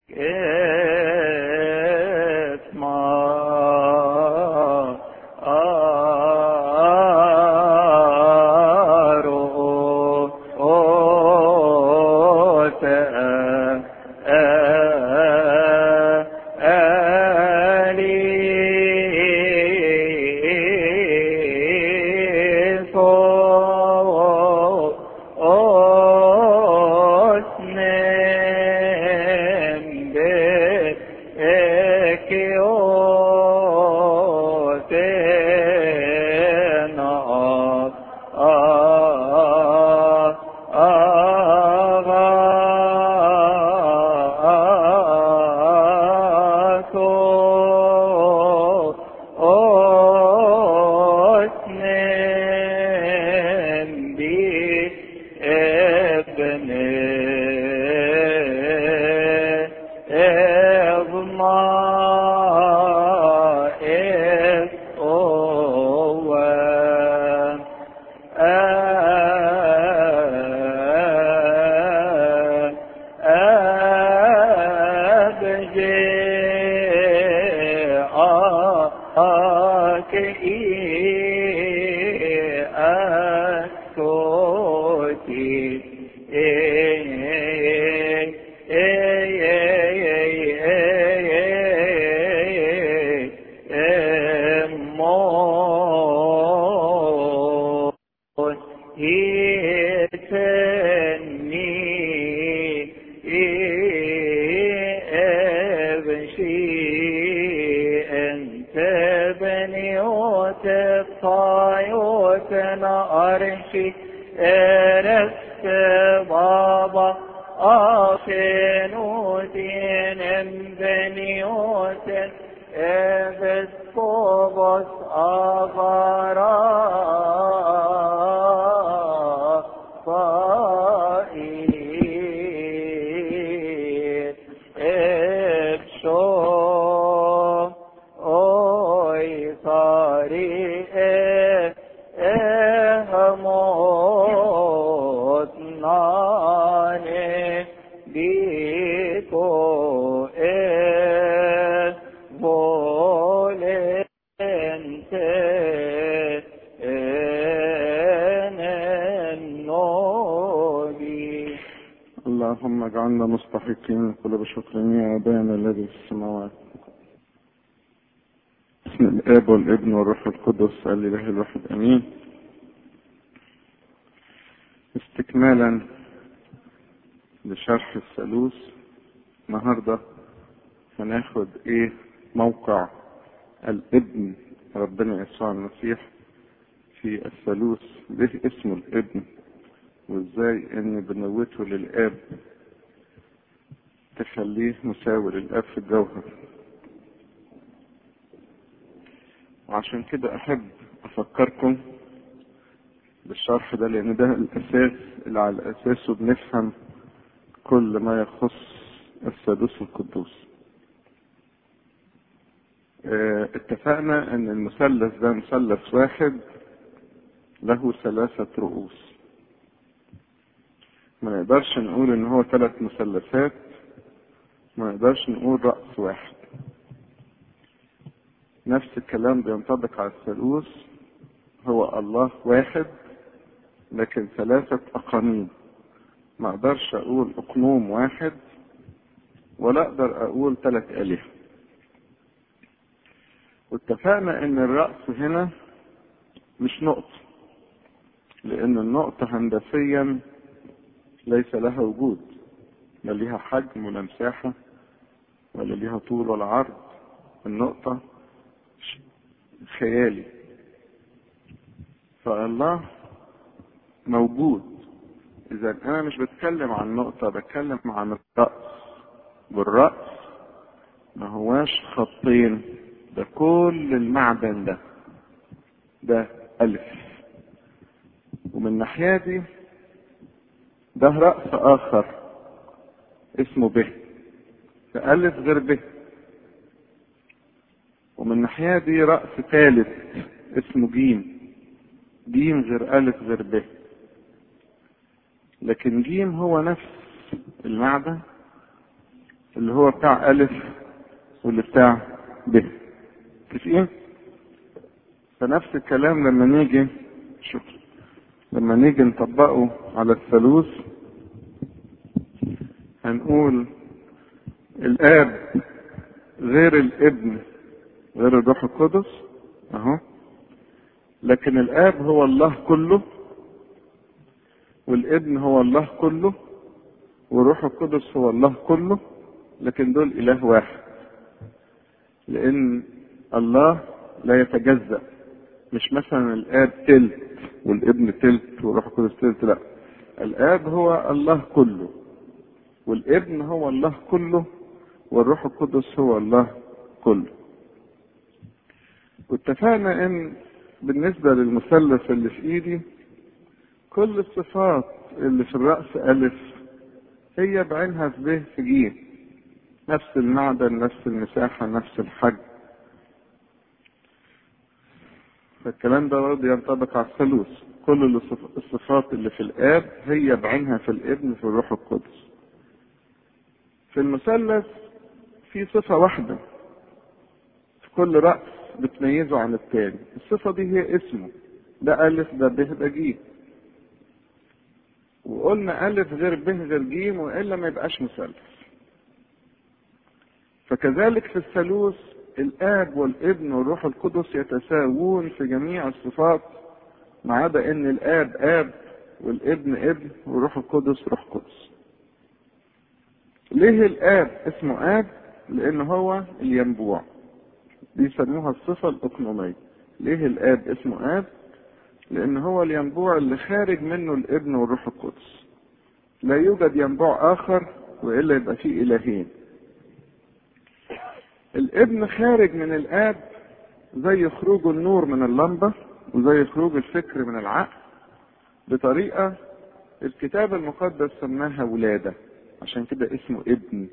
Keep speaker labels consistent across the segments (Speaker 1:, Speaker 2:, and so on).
Speaker 1: اللهم اجعلنا مستحقين كل شكر يا ابانا الذي في السماوات بسم الاب والابن والروح القدس الاله الواحد امين استكمالا لشرح الثالوث النهارده هناخد ايه موقع الابن ربنا يسوع المسيح في الثالوث ليه اسمه الابن وازاي ان بنوته للاب تخليه مساوي للاب في الجوهر وعشان كده احب افكركم بالشرح ده لان ده الاساس اللي على اساسه بنفهم كل ما يخص الثالوث القدوس اه اتفقنا ان المثلث ده مثلث واحد له ثلاثة رؤوس ما نقدرش نقول ان هو ثلاث مثلثات ما نقدرش نقول رأس واحد نفس الكلام بينطبق على الثالوث هو الله واحد لكن ثلاثة أقانيم ما أقدرش أقول أقنوم واحد ولا أقدر أقول ثلاث آلهة واتفقنا إن الرأس هنا مش نقطة لأن النقطة هندسيا ليس لها وجود لا ليها حجم ولا مساحة ولا ليها طول ولا عرض النقطة خيالي فالله موجود إذا أنا مش بتكلم عن نقطة بتكلم عن الرأس والرأس ما هواش خطين ده كل المعدن ده ده ألف ومن الناحية دي ده رأس آخر اسمه ب فألف غير ب ومن الناحية دي رأس ثالث اسمه جيم جيم غير ألف غير ب لكن جيم هو نفس المعدن اللي هو بتاع ألف واللي بتاع ب متفقين؟ فنفس الكلام لما نيجي شكرا لما نيجي نطبقه على الثالوث هنقول الآب غير الابن غير الروح القدس اهو لكن الآب هو الله كله والابن هو الله كله والروح القدس هو الله كله لكن دول إله واحد لأن الله لا يتجزأ مش مثلا الآب تلت والابن تلت والروح القدس تلت لا الآب هو الله كله والابن هو الله كله والروح القدس هو الله كله واتفقنا ان بالنسبة للمثلث اللي في ايدي كل الصفات اللي في الرأس ألف هي بعينها في ب في ج نفس المعدن نفس المساحة نفس الحجم فالكلام ده برضه ينطبق على الثالوث كل الصفات اللي في الآب هي بعينها في الابن في الروح القدس في المثلث في صفة واحدة في كل رأس بتميزه عن التاني الصفة دي هي اسمه ده ألف ده ب ده ج وقلنا ألف غير ب غير ج وإلا ما يبقاش مثلث فكذلك في الثالوث الآب والابن والروح القدس يتساوون في جميع الصفات ما عدا إن الآب آب والابن ابن والروح القدس روح قدس. ليه الآب اسمه آب؟ لأن هو الينبوع. بيسموها الصفة الأقنومية. ليه الآب اسمه آب؟ لأن هو الينبوع اللي خارج منه الابن والروح القدس. لا يوجد ينبوع آخر وإلا يبقى فيه إلهين. الابن خارج من الاب زي خروج النور من اللمبة وزي خروج الفكر من العقل بطريقة الكتاب المقدس سماها ولادة عشان كده اسمه ابن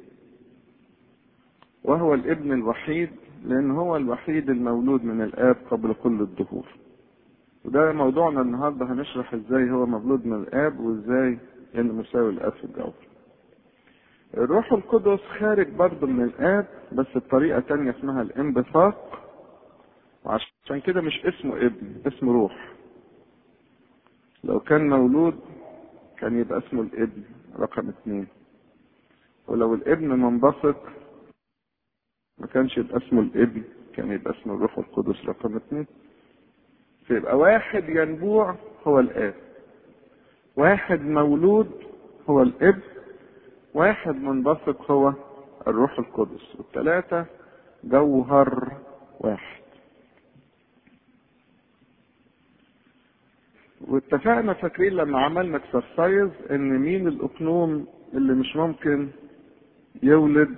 Speaker 1: وهو الابن الوحيد لان هو الوحيد المولود من الاب قبل كل الدهور وده موضوعنا النهارده هنشرح ازاي هو مولود من الاب وازاي انه مساوي الاب في الجوهر الروح القدس خارج برضه من الآب بس بطريقة تانية اسمها الانبثاق وعشان كده مش اسمه ابن اسمه روح لو كان مولود كان يبقى اسمه الابن رقم اتنين ولو الابن منبثق ما كانش يبقى اسمه الابن كان يبقى اسمه الروح القدس رقم اتنين فيبقى واحد ينبوع هو الاب واحد مولود هو الابن واحد منبثق هو الروح القدس والثلاثة جوهر واحد واتفقنا فاكرين لما عملنا اكسرسايز ان مين الاقنوم اللي مش ممكن يولد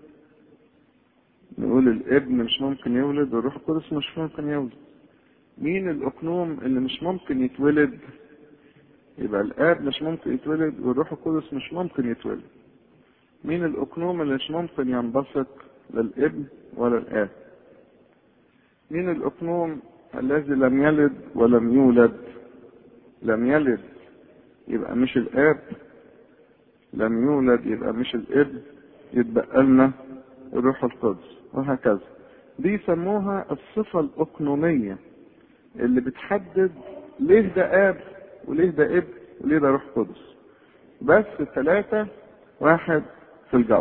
Speaker 1: نقول الابن مش ممكن يولد والروح القدس مش ممكن يولد مين الاقنوم اللي مش ممكن يتولد يبقى الاب مش ممكن يتولد والروح القدس مش ممكن يتولد مين الاقنوم اللي مش ممكن ينبثق للابن ولا الاب مين الاقنوم الذي لم يلد ولم يولد لم يلد يبقى مش الاب لم يولد يبقى مش الابن يتبقى لنا الروح القدس وهكذا دي يسموها الصفة الأقنومية اللي بتحدد ليه ده اب وليه ده ابن وليه ده روح قدس بس الثلاثة واحد في الجو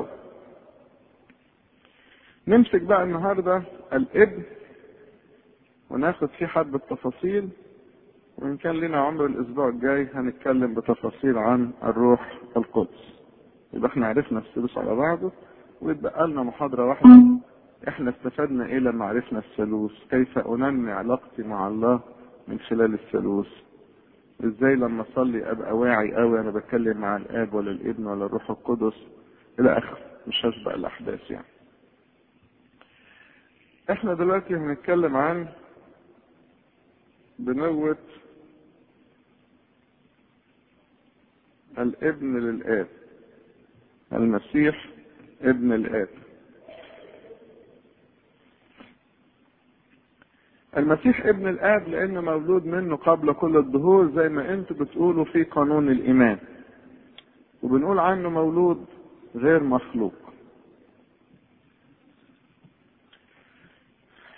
Speaker 1: نمسك بقى النهاردة الابن وناخد فيه حد التفاصيل وإن كان لنا عمر الأسبوع الجاي هنتكلم بتفاصيل عن الروح القدس يبقى احنا عرفنا الثالوث على بعضه ويتبقى لنا محاضرة واحدة احنا استفدنا ايه لما عرفنا الثالوث كيف انمي علاقتي مع الله من خلال الثالوث ازاي لما اصلي ابقى واعي قوي انا بتكلم مع الاب ولا الابن ولا الروح القدس الى اخره مش هسبق الاحداث يعني احنا دلوقتي هنتكلم عن بنوة الابن للاب المسيح ابن الاب المسيح ابن الاب لانه مولود منه قبل كل الدهور زي ما انتوا بتقولوا في قانون الايمان وبنقول عنه مولود غير مخلوق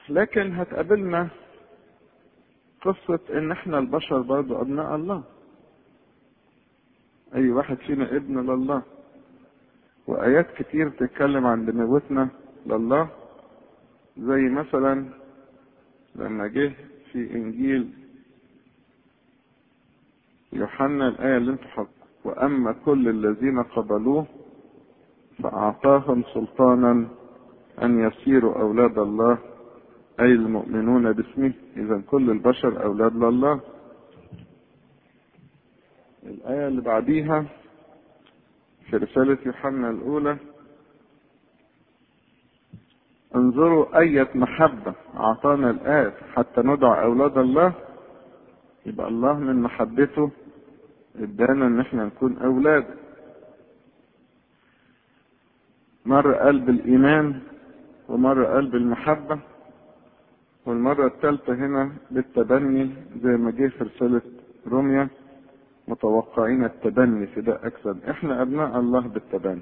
Speaker 1: لكن هتقابلنا قصة ان احنا البشر برضو ابناء الله اي واحد فينا ابن لله وايات كتير بتتكلم عن بنوتنا لله زي مثلا لما جه في انجيل يوحنا الايه اللي انتوا حط واما كل الذين قبلوه فاعطاهم سلطانا ان يصيروا اولاد الله اي المؤمنون باسمه اذا كل البشر اولاد لله الايه اللي بعديها في رساله يوحنا الاولى انظروا أية محبة أعطانا الآب حتى ندعى أولاد الله يبقى الله من محبته ادانا ان احنا نكون أولاد مرة قال بالإيمان ومرة قال بالمحبة والمرة الثالثة هنا بالتبني زي ما جه في رسالة روميا متوقعين التبني في ده أكثر احنا أبناء الله بالتبني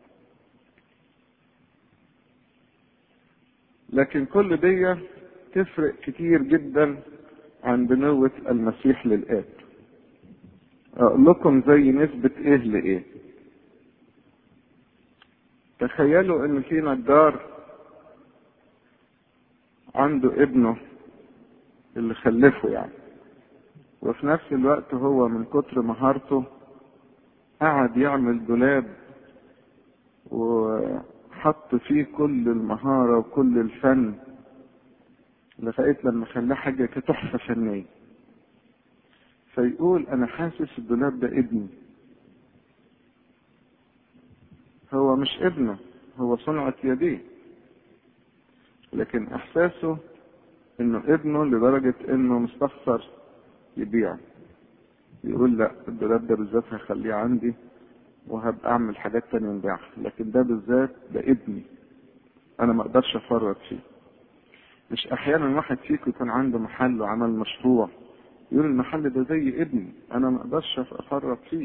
Speaker 1: لكن كل دي تفرق كتير جدا عن بنوة المسيح للآب أقول لكم زي نسبة إيه لإيه تخيلوا إن في نجار عنده ابنه اللي خلفه يعني وفي نفس الوقت هو من كتر مهارته قعد يعمل دولاب وحط فيه كل المهارة وكل الفن لغاية لما خلاه حاجة كتحفة فنية فيقول أنا حاسس الدولاب ده ابني هو مش ابنه هو صنعة يديه لكن إحساسه إنه ابنه لدرجة إنه مستخسر يبيعه يقول لا الدولاب ده بالذات هخليه عندي وهبقى اعمل حاجات تانية نبيعها لكن ده بالذات ده ابني انا ما اقدرش افرط فيه مش احيانا واحد فيكم يكون عنده محل وعمل مشروع يقول المحل ده زي ابني انا ما اقدرش افرط فيه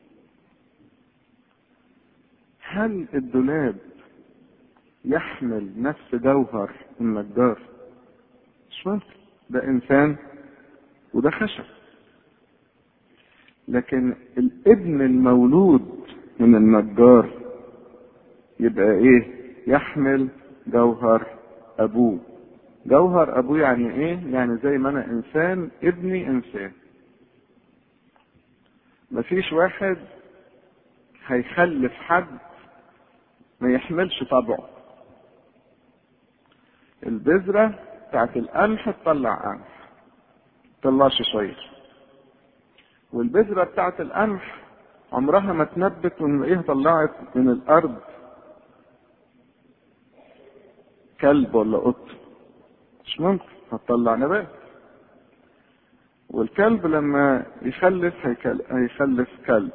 Speaker 1: هل الدولاب يحمل نفس جوهر النجار مش ممكن ده انسان وده خشب لكن الابن المولود من النجار يبقى ايه يحمل جوهر ابوه جوهر ابوه يعني ايه يعني زي ما انا انسان ابني انسان مفيش واحد هيخلف حد ما يحملش طبعه البذرة بتاعت القمح تطلع قمح تطلعش شعير والبذرة بتاعت القمح عمرها ما تنبت ونلاقيها طلعت من الأرض كلب ولا قط مش ممكن هتطلع نبات والكلب لما يخلف هيخلف كلب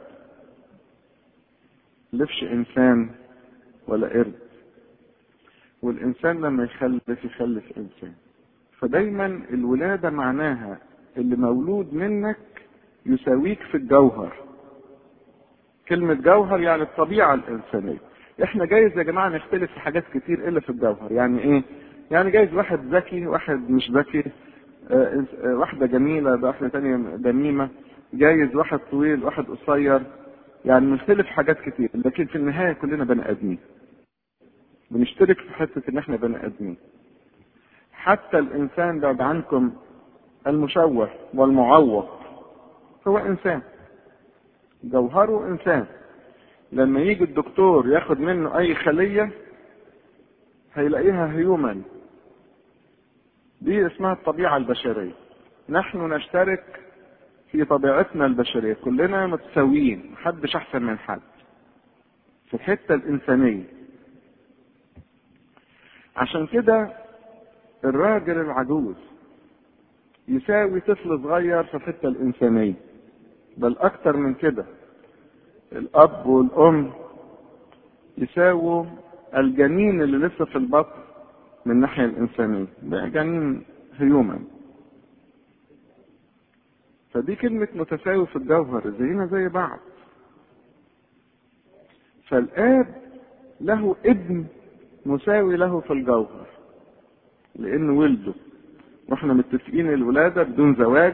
Speaker 1: لفش إنسان ولا قرد والإنسان لما يخلف يخلف إنسان فدايما الولادة معناها اللي مولود منك يساويك في الجوهر كلمة جوهر يعني الطبيعة الإنسانية احنا جايز يا جماعة نختلف في حاجات كتير إلا في الجوهر يعني إيه يعني جايز واحد ذكي واحد مش ذكي اه اه واحدة جميلة واحدة تانية دميمة جايز واحد طويل واحد قصير يعني نختلف في حاجات كتير لكن في النهاية كلنا بني آدمين بنشترك في حتة إن إحنا بني آدمين حتى الإنسان بعد عنكم المشوه والمعوق هو انسان جوهره انسان لما يجي الدكتور ياخد منه اي خلية هيلاقيها هيومن دي اسمها الطبيعة البشرية نحن نشترك في طبيعتنا البشرية كلنا متساويين محدش احسن من حد في الحتة الانسانية عشان كده الراجل العجوز يساوي طفل صغير في الحتة الإنسانية بل أكتر من كده الأب والأم يساووا الجنين اللي لسه في البطن من الناحية الإنسانية ده جنين هيومن فدي كلمة متساوي في الجوهر زينا زي بعض فالآب له ابن مساوي له في الجوهر لان ولده واحنا متفقين الولادة بدون زواج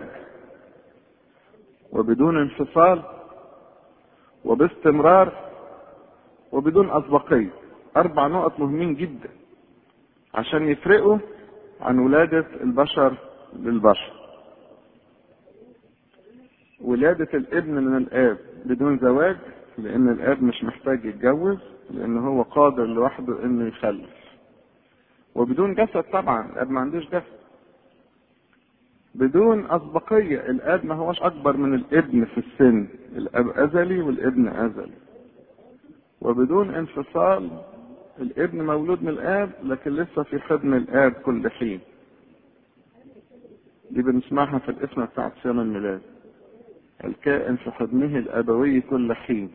Speaker 1: وبدون انفصال وباستمرار وبدون أسبقية أربع نقط مهمين جدا عشان يفرقوا عن ولادة البشر للبشر ولادة الابن من الآب بدون زواج لأن الآب مش محتاج يتجوز لأن هو قادر لوحده إنه يخلف وبدون جسد طبعا الآب ما عندوش جسد بدون أسبقية الآب ما هوش أكبر من الابن في السن الأب أزلي والابن أزلي وبدون انفصال الابن مولود من الآب لكن لسه في حضن الآب كل حين دي بنسمعها في الاسم بتاعت صيام الميلاد الكائن في حضنه الأبوي كل حين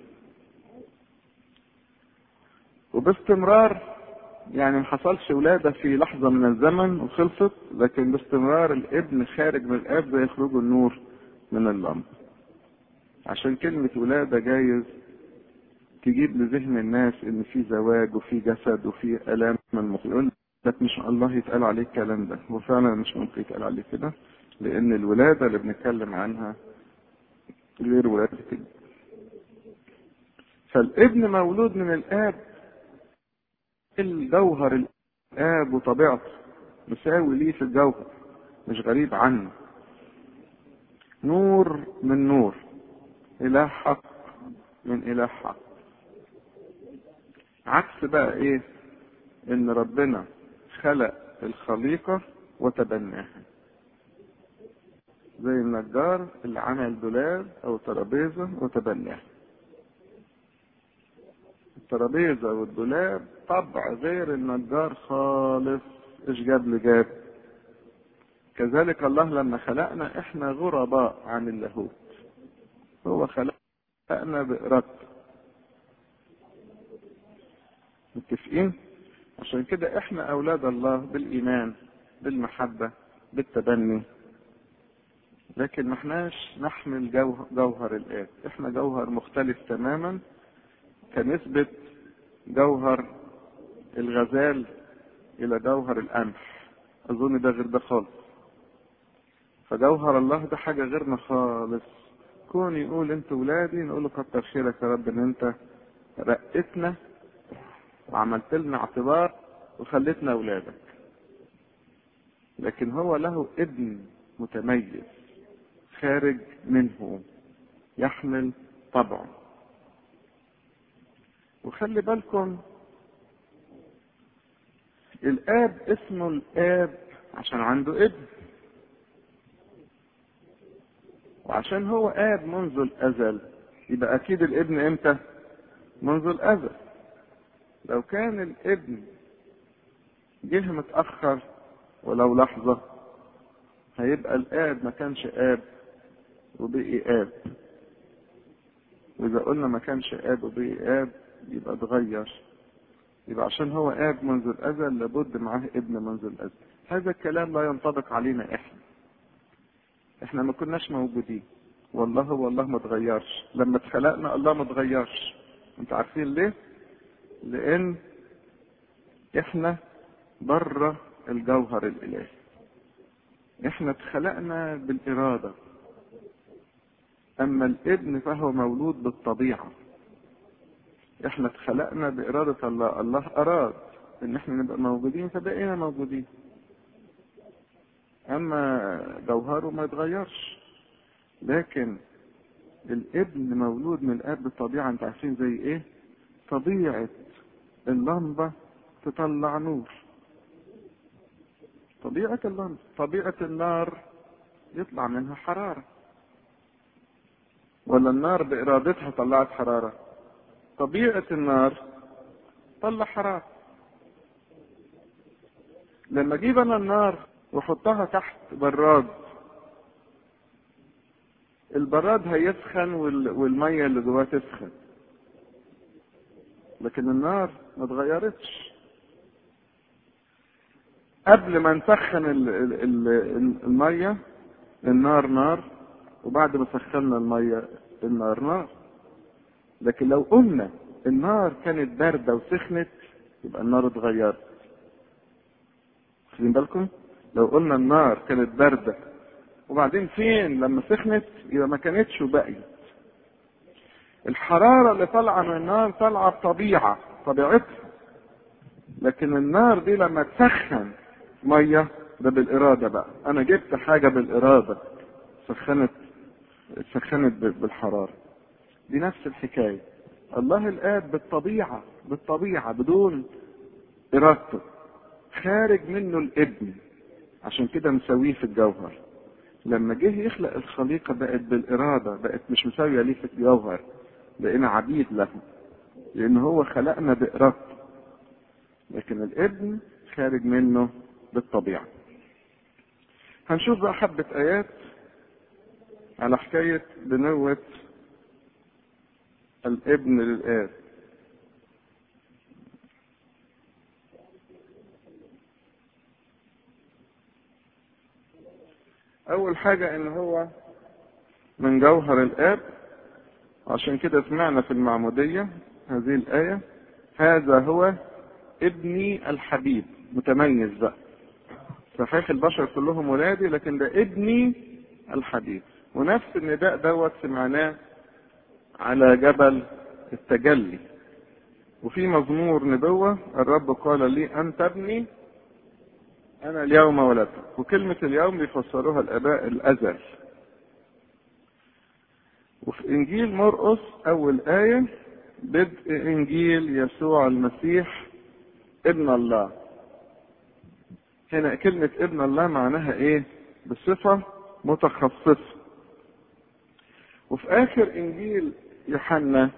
Speaker 1: وباستمرار يعني ما حصلش ولادة في لحظة من الزمن وخلصت لكن باستمرار الابن خارج من الاب زي خروج النور من اللمبة عشان كلمة ولادة جايز تجيب لذهن الناس ان في زواج وفي جسد وفي الام من المخ يقول لك مش الله يتقال عليه الكلام ده هو فعلا مش ممكن يتقال عليه كده لان الولادة اللي بنتكلم عنها غير ولادة الابن فالابن مولود من الاب الجوهر الاب وطبيعته مساوي ليه في الجوهر مش غريب عنه نور من نور اله حق من اله حق عكس بقى ايه ان ربنا خلق الخليقة وتبناها زي النجار اللي عمل دولاب او ترابيزة وتبناها الترابيزة والدولاب طبع غير النجار خالص ايش جاب لي جاب كذلك الله لما خلقنا احنا غرباء عن اللاهوت هو خلقنا بإرادته متفقين عشان كده احنا اولاد الله بالايمان بالمحبة بالتبني لكن ما احناش نحمل جوهر, جوهر الآب احنا جوهر مختلف تماما كنسبة جوهر الغزال إلى جوهر القمح أظن ده غير ده خالص فجوهر الله ده حاجة غيرنا خالص كون يقول انت ولادي نقول له كتر خيرك يا رب ان انت رقتنا وعملت لنا اعتبار وخليتنا اولادك لكن هو له ابن متميز خارج منه يحمل طبعه وخلي بالكم الاب اسمه الاب عشان عنده ابن وعشان هو اب منذ الازل يبقى اكيد الابن امتى منذ الازل لو كان الابن جه متاخر ولو لحظه هيبقى الاب ما كانش اب وبقي اب واذا قلنا ما كانش اب وبقي اب يبقى اتغير يبقى عشان هو اب منذ الازل لابد معاه ابن منذ الازل هذا الكلام لا ينطبق علينا احنا احنا ما كناش موجودين والله والله ما اتغيرش لما اتخلقنا الله ما اتغيرش انتوا عارفين ليه لان احنا بره الجوهر الالهي احنا اتخلقنا بالاراده اما الابن فهو مولود بالطبيعه احنا اتخلقنا بإرادة الله الله أراد ان احنا نبقى موجودين فبقينا موجودين اما جوهره ما يتغيرش لكن الابن مولود من الاب بالطبيعة انت عارفين زي ايه طبيعة اللمبة تطلع نور طبيعة اللمبة طبيعة النار يطلع منها حرارة ولا النار بإرادتها طلعت حرارة طبيعة النار طلع حرارة لما اجيب انا النار واحطها تحت براد البراد هيسخن والمية اللي جواه تسخن لكن النار ما اتغيرتش قبل ما نسخن المية النار نار وبعد ما سخنا المية النار نار لكن لو قلنا النار كانت باردة وسخنت يبقى النار اتغيرت واخدين بالكم لو قلنا النار كانت باردة وبعدين فين لما سخنت يبقى ما كانتش وبقيت الحرارة اللي طالعة من النار طالعة بطبيعة طبيعتها لكن النار دي لما تسخن مية ده بالإرادة بقى أنا جبت حاجة بالإرادة سخنت سخنت بالحرارة دي نفس الحكاية الله الآب بالطبيعة بالطبيعة بدون إرادته خارج منه الابن عشان كده مسويه في الجوهر لما جه يخلق الخليقة بقت بالإرادة بقت مش مساوية ليه في الجوهر بقينا عبيد له لأن هو خلقنا بإرادته لكن الابن خارج منه بالطبيعة هنشوف بقى حبة آيات على حكاية بنوة الابن للآب أول حاجة إن هو من جوهر الآب عشان كده سمعنا في المعمودية هذه الآية هذا هو ابني الحبيب متميز بقى صحيح البشر كلهم ولادي لكن ده ابني الحبيب ونفس النداء دوت سمعناه على جبل التجلي وفي مزمور نبوة الرب قال لي أنت ابني أنا اليوم ولدتك وكلمة اليوم بيفسروها الآباء الأزل وفي إنجيل مرقس أول آية بدء إنجيل يسوع المسيح ابن الله هنا كلمة ابن الله معناها إيه؟ بصفة متخصصة وفي آخر إنجيل يوحنا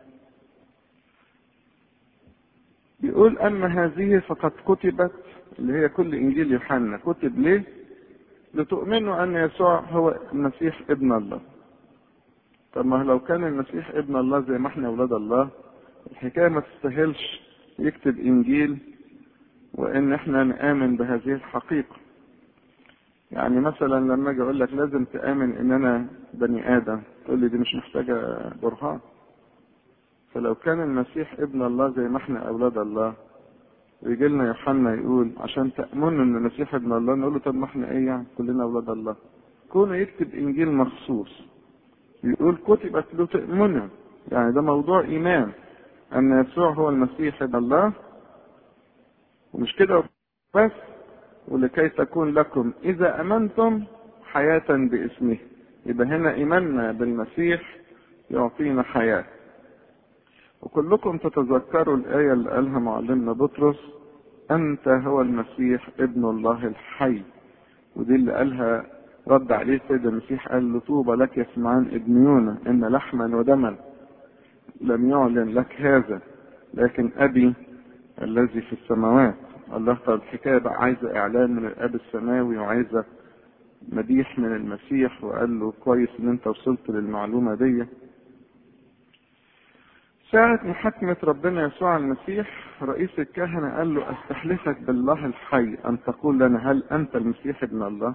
Speaker 1: بيقول أما هذه فقد كتبت اللي هي كل إنجيل يوحنا كتب ليه؟ لتؤمنوا أن يسوع هو المسيح ابن الله. طب ما لو كان المسيح ابن الله زي ما احنا أولاد الله الحكاية ما تستاهلش يكتب إنجيل وإن احنا نآمن بهذه الحقيقة. يعني مثلا لما اجي اقول لك لازم تآمن ان انا بني ادم تقول لي دي مش محتاجة برهان فلو كان المسيح ابن الله زي ما احنا اولاد الله ويجي لنا يوحنا يقول عشان تأمنوا ان المسيح ابن الله نقول له طب ما احنا ايه يعني كلنا اولاد الله كونه يكتب انجيل مخصوص يقول كتبت له تأمنوا يعني ده موضوع ايمان ان يسوع هو المسيح ابن الله ومش كده بس ولكي تكون لكم إذا أمنتم حياة باسمه يبقى هنا إيماننا بالمسيح يعطينا حياة وكلكم تتذكروا الآية اللي قالها معلمنا بطرس أنت هو المسيح ابن الله الحي ودي اللي قالها رد عليه السيد المسيح قال له طوبى لك يا سمعان ابن يونا إن لحما ودما لم يعلن لك هذا لكن أبي الذي في السماوات الله طب الحكاية بقى عايزة إعلان من الآب السماوي وعايزة مديح من المسيح وقال له كويس إن أنت وصلت للمعلومة دي. ساعة محاكمة ربنا يسوع المسيح رئيس الكهنة قال له أستحلفك بالله الحي أن تقول لنا هل أنت المسيح ابن الله؟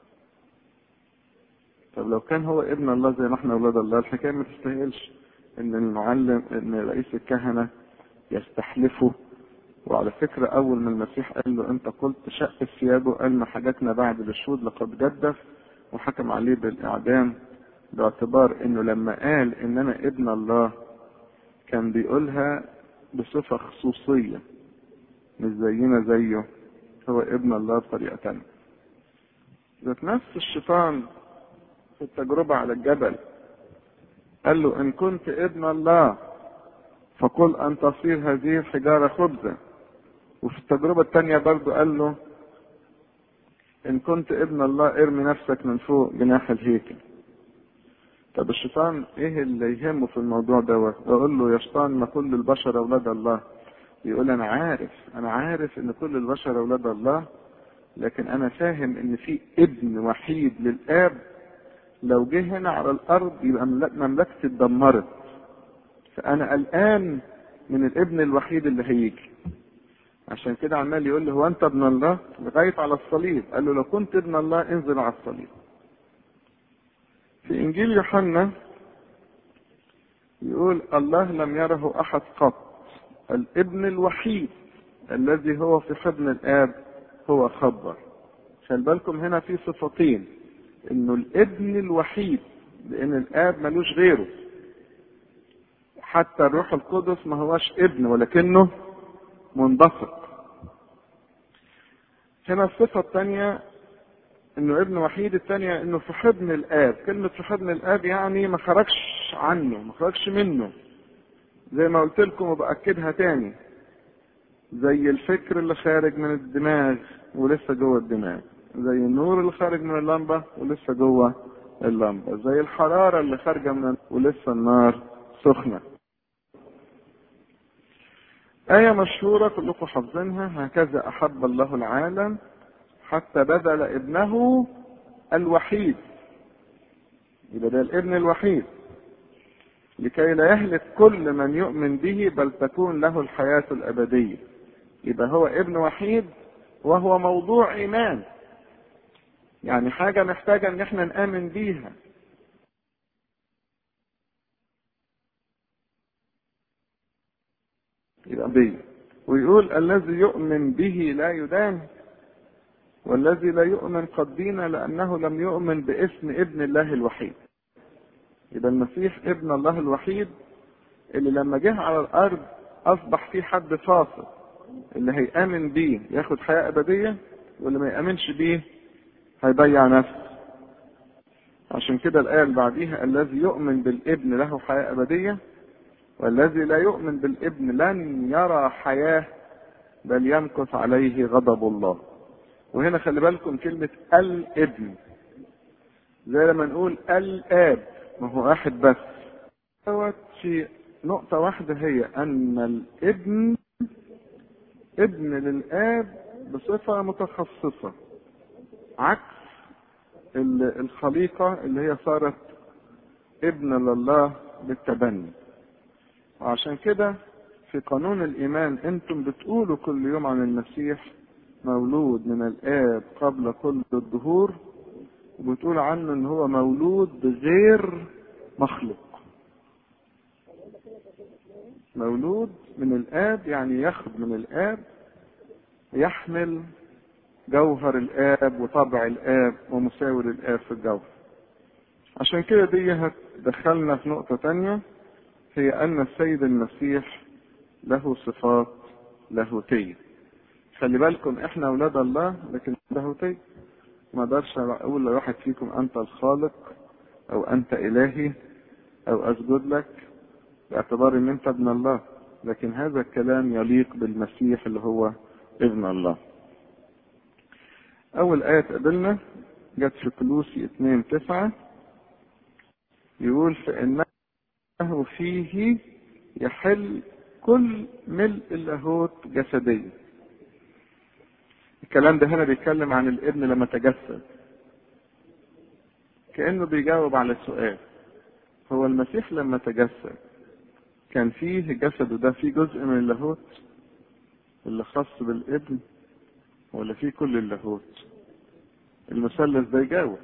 Speaker 1: طب لو كان هو ابن الله زي ما احنا أولاد الله الحكاية ما تستاهلش إن المعلم إن رئيس الكهنة يستحلفه وعلى فكرة أول ما المسيح قال له أنت قلت شق ثيابه قال ما حاجتنا بعد بالشهود لقد جدف وحكم عليه بالإعدام باعتبار إنه لما قال إن أنا ابن الله كان بيقولها بصفة خصوصية مش زينا زيه هو ابن الله بطريقة تانية ذات نفس الشيطان في التجربة على الجبل قال له إن كنت ابن الله فقل أن تصير هذه الحجارة خبزا وفي التجربة الثانية برضو قال له إن كنت ابن الله ارمي نفسك من فوق جناح الهيكل طب الشيطان ايه اللي يهمه في الموضوع دوت اقول له يا شيطان ما كل البشر اولاد الله يقول انا عارف انا عارف ان كل البشر اولاد الله لكن انا فاهم ان في ابن وحيد للاب لو جه هنا على الارض يبقى مملكتي اتدمرت فانا قلقان من الابن الوحيد اللي هيجي عشان كده عمال يقول له هو انت ابن الله لغايه على الصليب قال له لو كنت ابن الله انزل على الصليب في انجيل يوحنا يقول الله لم يره احد قط الابن الوحيد الذي هو في حضن الاب هو خبر خلي بالكم هنا في صفتين انه الابن الوحيد لان الاب ملوش غيره حتى الروح القدس ما هوش ابن ولكنه منبثق هنا الصفة الثانية انه ابن وحيد الثانية انه في حضن الاب كلمة في حضن الاب يعني ما خرجش عنه ما خرجش منه زي ما قلت لكم وبأكدها تاني زي الفكر اللي خارج من الدماغ ولسه جوه الدماغ زي النور اللي خارج من اللمبة ولسه جوه اللمبة زي الحرارة اللي خارجة من ولسه النار سخنة آية مشهورة كلكم حافظينها هكذا أحب الله العالم حتى بذل ابنه الوحيد يبقى ده الابن الوحيد لكي لا يهلك كل من يؤمن به بل تكون له الحياة الأبدية يبقى هو ابن وحيد وهو موضوع إيمان يعني حاجة محتاجة ان احنا نآمن بيها يبقى بي ويقول الذي يؤمن به لا يدان والذي لا يؤمن قد دين لأنه لم يؤمن باسم ابن الله الوحيد يبقى المسيح ابن الله الوحيد اللي لما جه على الأرض أصبح في حد فاصل اللي هيآمن بيه ياخد حياة أبدية واللي ما يآمنش بيه هيضيع نفسه عشان كده الآية اللي بعديها الذي يؤمن بالابن له حياة أبدية والذي لا يؤمن بالابن لن يرى حياة بل يمكث عليه غضب الله وهنا خلي بالكم كلمة الابن زي لما نقول الآب ما هو واحد بس دوت في نقطة واحدة هي أن الابن ابن للآب بصفة متخصصة عكس الخليقة اللي هي صارت ابن لله بالتبني وعشان كده في قانون الإيمان أنتم بتقولوا كل يوم عن المسيح مولود من الآب قبل كل الدهور وبتقول عنه ان هو مولود غير مخلوق مولود من الآب يعني ياخد من الآب يحمل جوهر الآب وطبع الآب ومساور الآب في الجوهر عشان كده دي هتدخلنا في نقطة تانية هي أن السيد المسيح له صفات لاهوتية خلي بالكم احنا أولاد الله لكن لاهوتية ما اقدرش اقول لواحد فيكم انت الخالق او انت الهي او اسجد لك باعتبار ان انت ابن الله لكن هذا الكلام يليق بالمسيح اللي هو ابن الله اول ايه تقابلنا جت في كلوسي 2 9 يقول فانه فيه يحل كل ملء اللاهوت جسديا الكلام ده هنا بيتكلم عن الابن لما تجسد كأنه بيجاوب على السؤال هو المسيح لما تجسد كان فيه جسده ده فيه جزء من اللاهوت اللي خاص بالابن ولا فيه كل اللاهوت المثلث ده يجاوب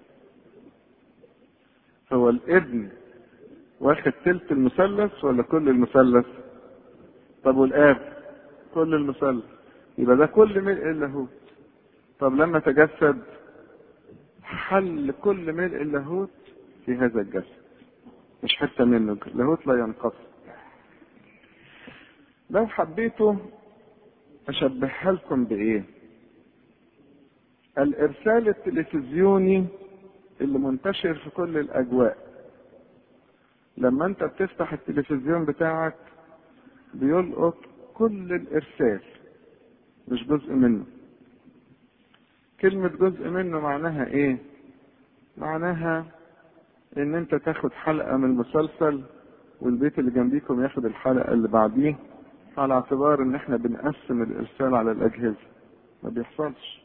Speaker 1: هو الابن واخد تلت المثلث ولا كل المثلث طب والاب كل المثلث يبقى ده كل ملء اللاهوت طب لما تجسد حل كل ملء اللاهوت في هذا الجسد مش حته منه اللاهوت لا ينقص لو حبيتوا اشبهها لكم بايه الارسال التلفزيوني اللي منتشر في كل الاجواء لما انت بتفتح التلفزيون بتاعك بيلقط كل الارسال مش جزء منه كلمة جزء منه معناها ايه معناها ان انت تاخد حلقة من المسلسل والبيت اللي جنبيكم ياخد الحلقة اللي بعديه على اعتبار ان احنا بنقسم الارسال على الاجهزة ما بيحصلش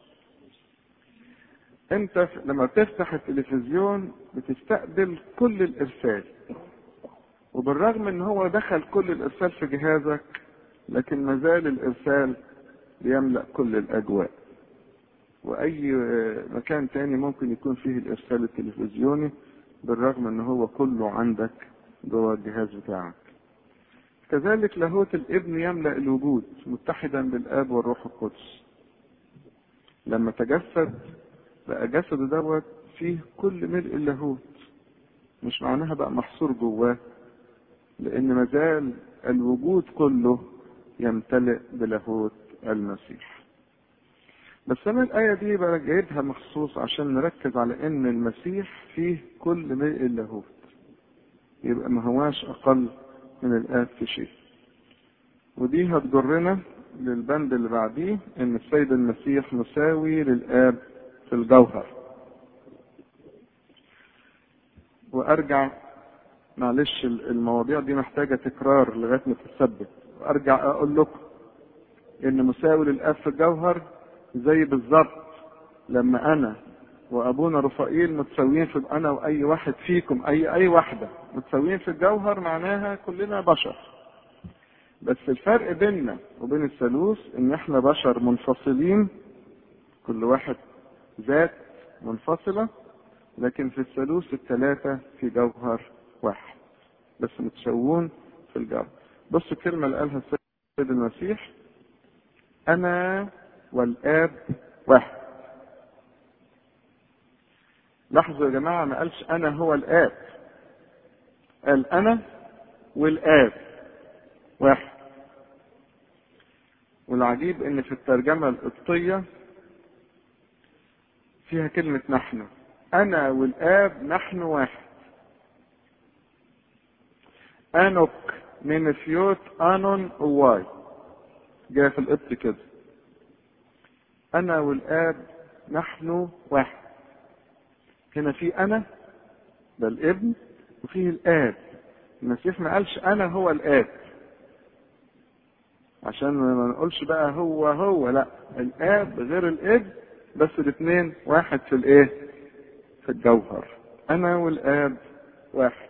Speaker 1: انت لما بتفتح التلفزيون بتستقبل كل الارسال وبالرغم ان هو دخل كل الارسال في جهازك لكن ما زال الارسال بيملأ كل الاجواء واي مكان تاني ممكن يكون فيه الارسال التلفزيوني بالرغم ان هو كله عندك جوه الجهاز بتاعك كذلك لاهوت الابن يملأ الوجود متحدا بالاب والروح القدس لما تجسد بقى جسده دوت فيه كل ملء اللاهوت مش معناها بقى محصور جواه لان مازال الوجود كله يمتلئ بلاهوت المسيح بس انا الايه دي بقى جايبها مخصوص عشان نركز على ان المسيح فيه كل ملء اللاهوت يبقى ما هواش اقل من الاب في شيء ودي هتجرنا للبند اللي بعديه ان السيد المسيح مساوي للاب في الجوهر وارجع معلش المواضيع دي محتاجة تكرار لغاية ما تتثبت وارجع اقول لكم ان مساوي للاب في الجوهر زي بالظبط لما انا وابونا رفائيل متساويين في انا واي واحد فيكم اي اي واحده متساويين في الجوهر معناها كلنا بشر بس الفرق بيننا وبين الثالوث ان احنا بشر منفصلين كل واحد ذات منفصله لكن في الثالوث الثلاثه في جوهر واحد بس متساوون في الجوهر بص الكلمه اللي قالها السيد المسيح انا والاب واحد لاحظوا يا جماعة ما قالش أنا هو الآب قال أنا والآب واحد والعجيب إن في الترجمة القبطية فيها كلمة نحن أنا والآب نحن واحد أنك من فيوت أنون واي جاء في القبط كده أنا والآب نحن واحد هنا في أنا ده الابن وفيه الآب المسيح ما قالش أنا هو الآب عشان ما نقولش بقى هو هو لا الآب غير الابن بس الاثنين واحد في الايه في الجوهر أنا والآب واحد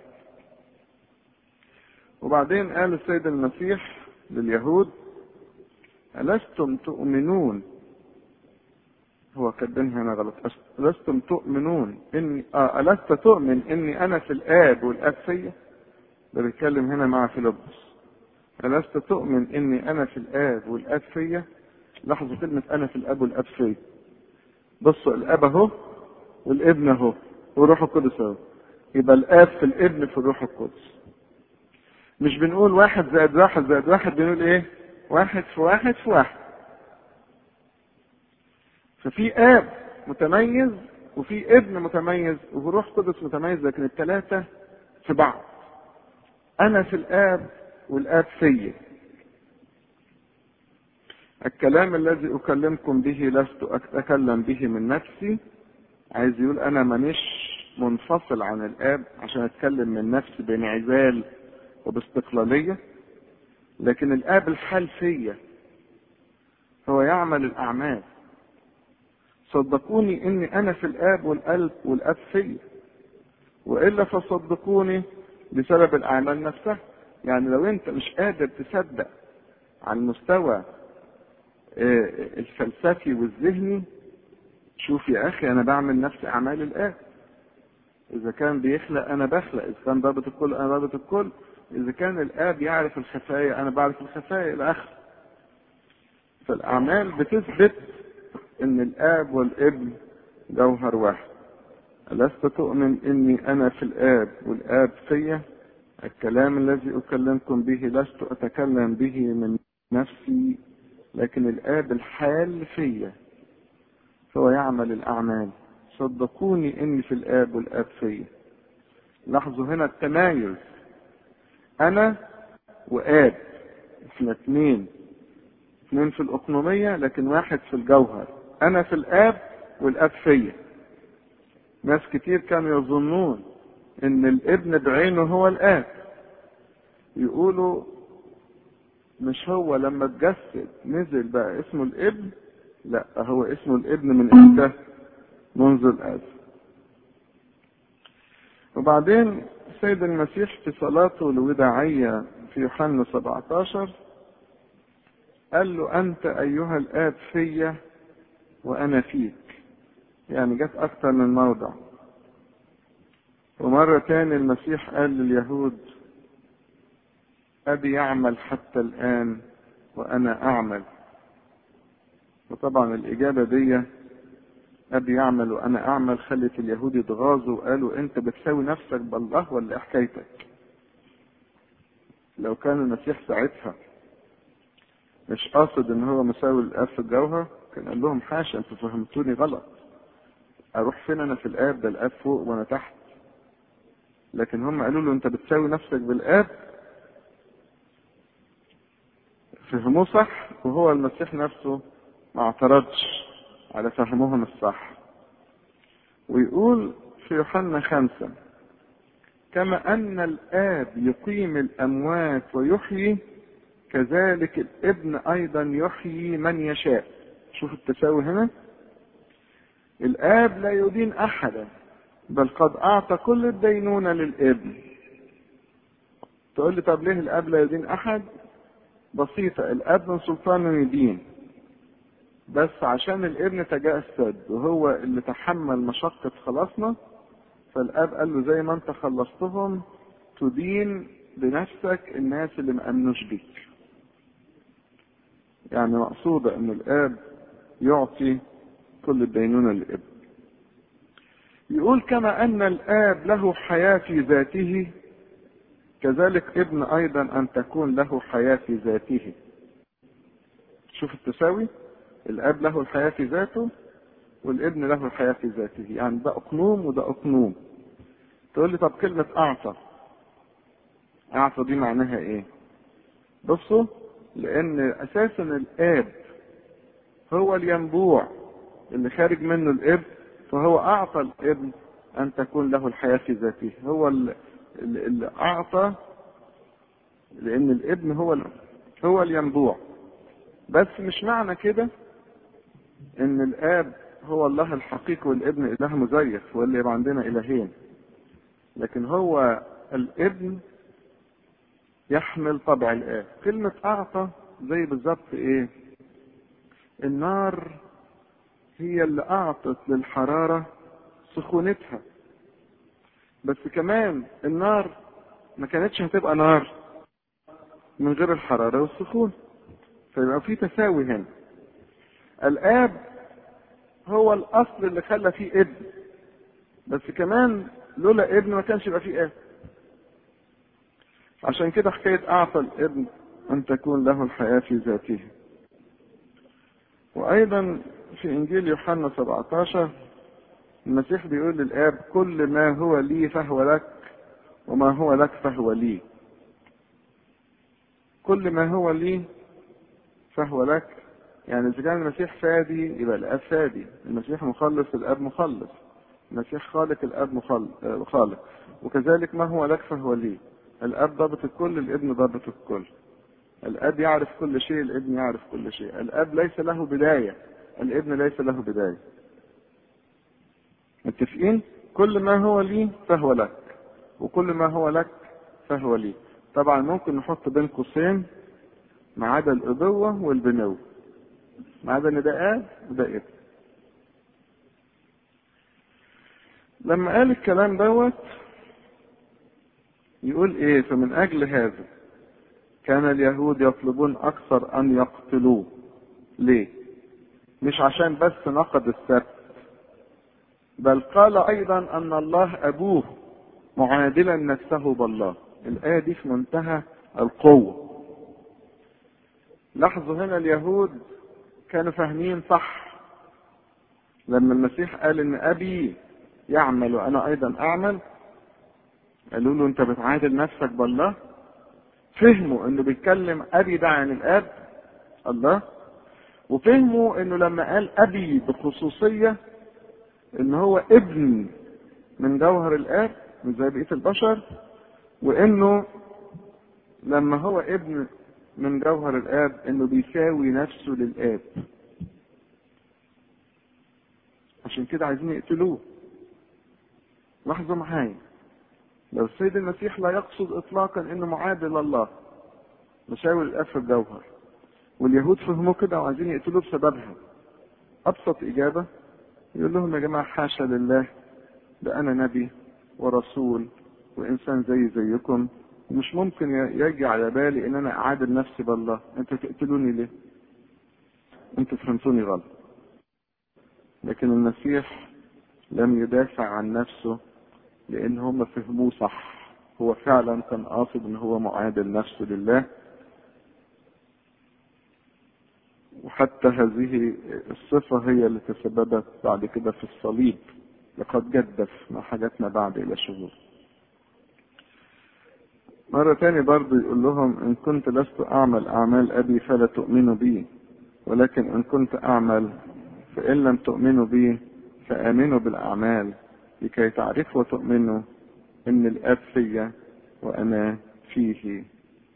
Speaker 1: وبعدين قال السيد المسيح لليهود ألستم تؤمنون هو كاتبين هنا غلط ألستم تؤمنون إني آه ألست تؤمن إني أنا في الآب والآب فيا ده بيتكلم هنا مع فيلبس ألست تؤمن إني أنا في الآب والآب فيا لاحظوا كلمة أنا في الآب والآب فيا بصوا الآب أهو والابن أهو والروح القدس أهو يبقى الآب في الابن في الروح القدس مش بنقول واحد زائد واحد زائد واحد بنقول إيه؟ واحد في واحد في واحد ففي اب متميز وفي ابن متميز وفي روح قدس متميز لكن الثلاثة في بعض أنا في الآب والآب فيا الكلام الذي أكلمكم به لست أتكلم به من نفسي عايز يقول أنا مانيش منفصل عن الآب عشان أتكلم من نفسي بانعزال وباستقلالية لكن الآب الحال فيا هو يعمل الأعمال صدقوني اني انا في الاب والقلب والاب فيا والا فصدقوني بسبب الاعمال نفسها يعني لو انت مش قادر تصدق على المستوى الفلسفي والذهني شوف يا اخي انا بعمل نفس اعمال الاب اذا كان بيخلق انا بخلق اذا كان ضابط الكل انا ضابط الكل اذا كان الاب يعرف الخفايا انا بعرف الخفايا الى اخره فالاعمال بتثبت ان الاب والابن جوهر واحد ألست تؤمن إني أنا في الآب والآب فيا الكلام الذي أكلمكم به لست أتكلم به من نفسي لكن الآب الحال فيا فهو يعمل الأعمال صدقوني إني في الآب والآب فيا لاحظوا هنا التمايز أنا وآب احنا اثنين اثنين في الأقنومية لكن واحد في الجوهر أنا في الآب والآب فيا ناس كتير كانوا يظنون إن الابن بعينه هو الآب يقولوا مش هو لما اتجسد نزل بقى اسمه الابن لا هو اسمه الابن من امتى منذ الازل وبعدين السيد المسيح في صلاته الوداعية في يوحنا 17 قال له أنت أيها الآب فيا وأنا فيك يعني جت أكتر من موضع ومرة تاني المسيح قال لليهود أبي يعمل حتى الآن وأنا أعمل وطبعا الإجابة دي ابي يعمل وانا اعمل خلت اليهود يتغاظوا وقالوا انت بتساوي نفسك بالله ولا ايه حكايتك لو كان المسيح ساعتها مش قاصد ان هو مساوي الاب في الجوهر كان قال لهم حاشا انتوا فهمتوني غلط اروح فين انا في الاب ده الاب فوق وانا تحت لكن هم قالوا له انت بتساوي نفسك بالاب فهموه صح وهو المسيح نفسه ما اعترضش على فهمهم الصح ويقول في يوحنا خمسة كما أن الآب يقيم الأموات ويحيي كذلك الابن أيضا يحيي من يشاء شوف التساوي هنا الآب لا يدين أحدا بل قد أعطى كل الدينونة للابن تقول لي طب ليه الآب لا يدين أحد بسيطة الأب من سلطانه يدين بس عشان الابن تجسد وهو اللي تحمل مشقة خلاصنا فالاب قال له زي ما انت خلصتهم تدين بنفسك الناس اللي ما امنوش بيك يعني مقصودة ان الاب يعطي كل الدينونة للابن يقول كما ان الاب له حياة في ذاته كذلك ابن ايضا ان تكون له حياة في ذاته شوف التساوي الاب له الحياة في ذاته والابن له الحياة في ذاته يعني ده اقنوم وده اقنوم تقول لي طب كلمة اعطى اعطى دي معناها ايه بصوا لان اساسا الاب هو الينبوع اللي خارج منه الابن فهو اعطى الابن ان تكون له الحياة في ذاته هو اللي اعطى لان الابن هو هو الينبوع بس مش معنى كده ان الاب هو الله الحقيقي والابن اله مزيف واللي يبقى عندنا الهين لكن هو الابن يحمل طبع الاب كلمة اعطى زي بالظبط ايه النار هي اللي اعطت للحرارة سخونتها بس كمان النار ما كانتش هتبقى نار من غير الحرارة والسخون فيبقى في تساوي هنا الاب هو الاصل اللي خلى فيه ابن بس كمان لولا ابن ما كانش يبقى فيه اب عشان كده حكاية اعطى الابن ان تكون له الحياة في ذاته وايضا في انجيل يوحنا 17 المسيح بيقول للاب كل ما هو لي فهو لك وما هو لك فهو لي كل ما هو لي فهو لك يعني اذا كان المسيح فادي يبقى الاب فادي المسيح مخلص الاب مخلص المسيح خالق الاب مخلق خالق وكذلك ما هو لك فهو لي الاب ضابط الكل الابن ضابط الكل الاب يعرف كل شيء الابن يعرف كل شيء الاب ليس له بدايه الابن ليس له بدايه متفقين كل ما هو لي فهو لك وكل ما هو لك فهو لي طبعا ممكن نحط بين قوسين ما عدا الابوه والبنوه ما عدا ان ده اب وده ابن لما قال الكلام دوت يقول ايه فمن اجل هذا كان اليهود يطلبون اكثر ان يقتلوه ليه مش عشان بس نقد السبت بل قال ايضا ان الله ابوه معادلا نفسه بالله الايه دي في منتهى القوه لاحظوا هنا اليهود كانوا فاهمين صح لما المسيح قال ان ابي يعمل وانا ايضا اعمل قالوا له انت بتعادل نفسك بالله فهموا انه بيتكلم ابي ده عن الاب الله وفهموا انه لما قال ابي بخصوصيه ان هو ابن من جوهر الاب مش زي بقيه البشر وانه لما هو ابن من جوهر الاب انه بيساوي نفسه للاب عشان كده عايزين يقتلوه لاحظوا معايا لو السيد المسيح لا يقصد اطلاقا انه معادل الله مساوي الاب في الجوهر واليهود فهموا كده وعايزين يقتلوه بسببها ابسط اجابه يقول لهم يا جماعه حاشا لله ده انا نبي ورسول وانسان زي زيكم ومش ممكن يجي على بالي ان انا اعادل نفسي بالله انتوا تقتلوني ليه انتوا فهمتوني غلط لكن المسيح لم يدافع عن نفسه لان هم فهموه صح هو فعلا كان قاصد ان هو معادل نفسه لله وحتى هذه الصفة هي اللي تسببت بعد كده في الصليب لقد جدف ما حاجتنا بعد إلى شهور مرة تاني برضو يقول لهم إن كنت لست أعمل أعمال أبي فلا تؤمنوا بي ولكن إن كنت أعمل فإن لم تؤمنوا بي فآمنوا بالأعمال لكي تعرفوا وتؤمنوا إن الآب فيا وأنا فيه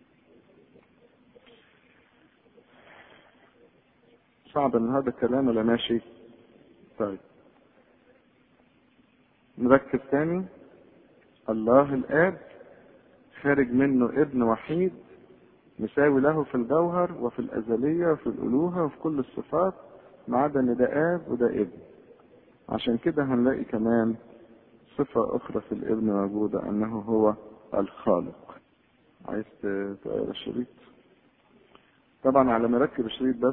Speaker 1: صعب ان هذا الكلام ولا ماشي طيب نركز تاني الله الاب خارج منه ابن وحيد مساوي له في الجوهر وفي الازليه وفي الالوهه وفي كل الصفات ما عدا ان ده اب وده ابن عشان كده هنلاقي كمان صفة أخرى في الابن موجودة أنه هو الخالق عايز تقرا الشريط طبعا على ما اركب الشريط بس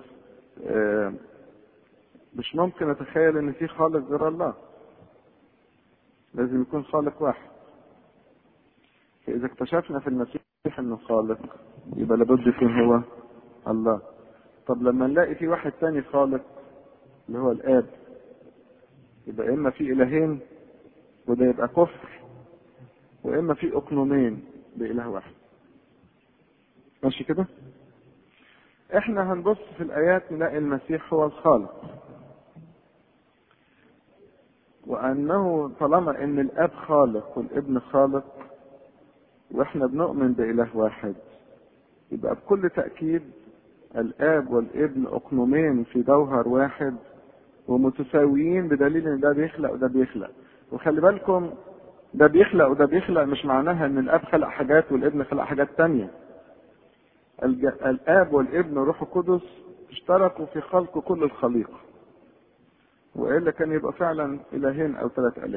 Speaker 1: مش ممكن اتخيل ان في خالق غير الله لازم يكون خالق واحد فاذا اكتشفنا في المسيح انه خالق يبقى لابد يكون هو الله طب لما نلاقي في واحد تاني خالق اللي هو الاب يبقى اما في الهين وده يبقى كفر واما في اقنومين باله واحد ماشي كده احنا هنبص في الايات نلاقي المسيح هو الخالق وانه طالما ان الاب خالق والابن خالق واحنا بنؤمن باله واحد يبقى بكل تاكيد الاب والابن اقنومين في جوهر واحد ومتساويين بدليل ان ده بيخلق وده بيخلق وخلي بالكم ده بيخلق وده بيخلق مش معناها ان الاب خلق حاجات والابن خلق حاجات تانية الج... الاب والابن والروح القدس اشتركوا في خلق كل الخليقه والا كان يبقى فعلا الهين او ثلاث اله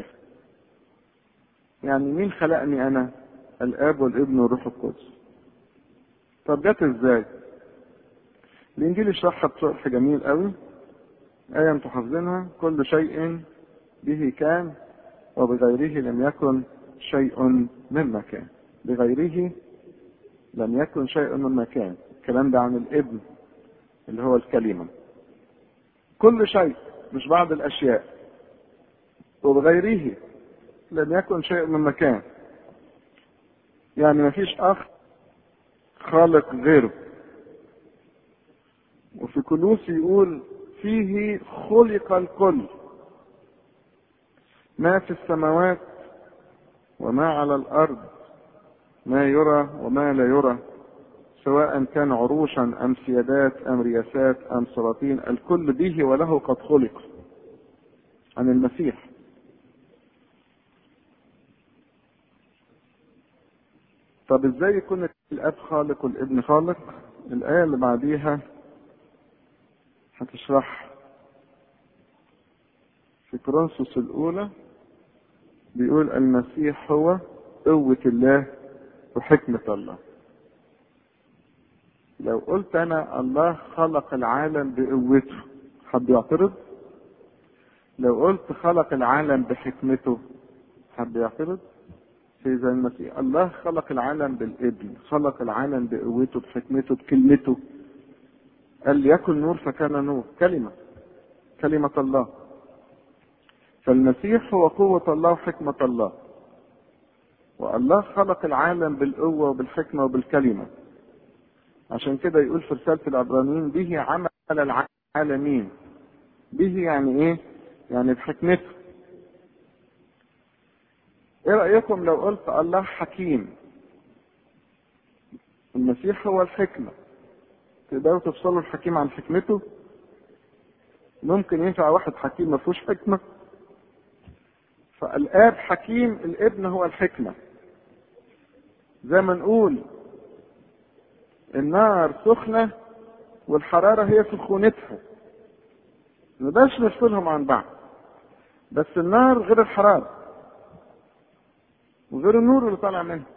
Speaker 1: يعني مين خلقني انا الاب والابن والروح القدس طب جت ازاي الانجيل يشرحها بشرح جميل قوي ايه انتوا حافظينها كل شيء به كان وبغيره لم يكن شيء مما كان بغيره لم يكن شيء مما كان الكلام ده عن الابن اللي هو الكلمة كل شيء مش بعض الأشياء وبغيره لم يكن شيء مما كان يعني ما فيش أخ خالق غيره وفي كلوس يقول فيه خلق الكل ما في السماوات وما على الأرض ما يرى وما لا يرى سواء كان عروشا أم سيادات أم رياسات أم سلاطين الكل به وله قد خلق عن المسيح طب ازاي يكون الاب خالق والابن خالق الايه اللي بعديها هتشرح في كورنثوس الاولى بيقول المسيح هو قوة الله وحكمة الله لو قلت انا الله خلق العالم بقوته حد يعترض لو قلت خلق العالم بحكمته حد يعترض فإذا المسيح الله خلق العالم بالابن خلق العالم بقوته بحكمته بكلمته قال يكن نور فكان نور كلمة كلمة الله فالمسيح هو قوة الله وحكمة الله والله خلق العالم بالقوة وبالحكمة وبالكلمة عشان كده يقول في رسالة العبرانيين به عمل العالمين به يعني ايه يعني بحكمته ايه رأيكم لو قلت الله حكيم المسيح هو الحكمة تقدروا تفصلوا الحكيم عن حكمته ممكن ينفع واحد حكيم ما فيهوش حكمة فالآب حكيم الابن هو الحكمة زي ما نقول النار سخنة والحرارة هي سخونتها نقدرش نفصلهم عن بعض بس النار غير الحرارة وغير النور اللي طالع منه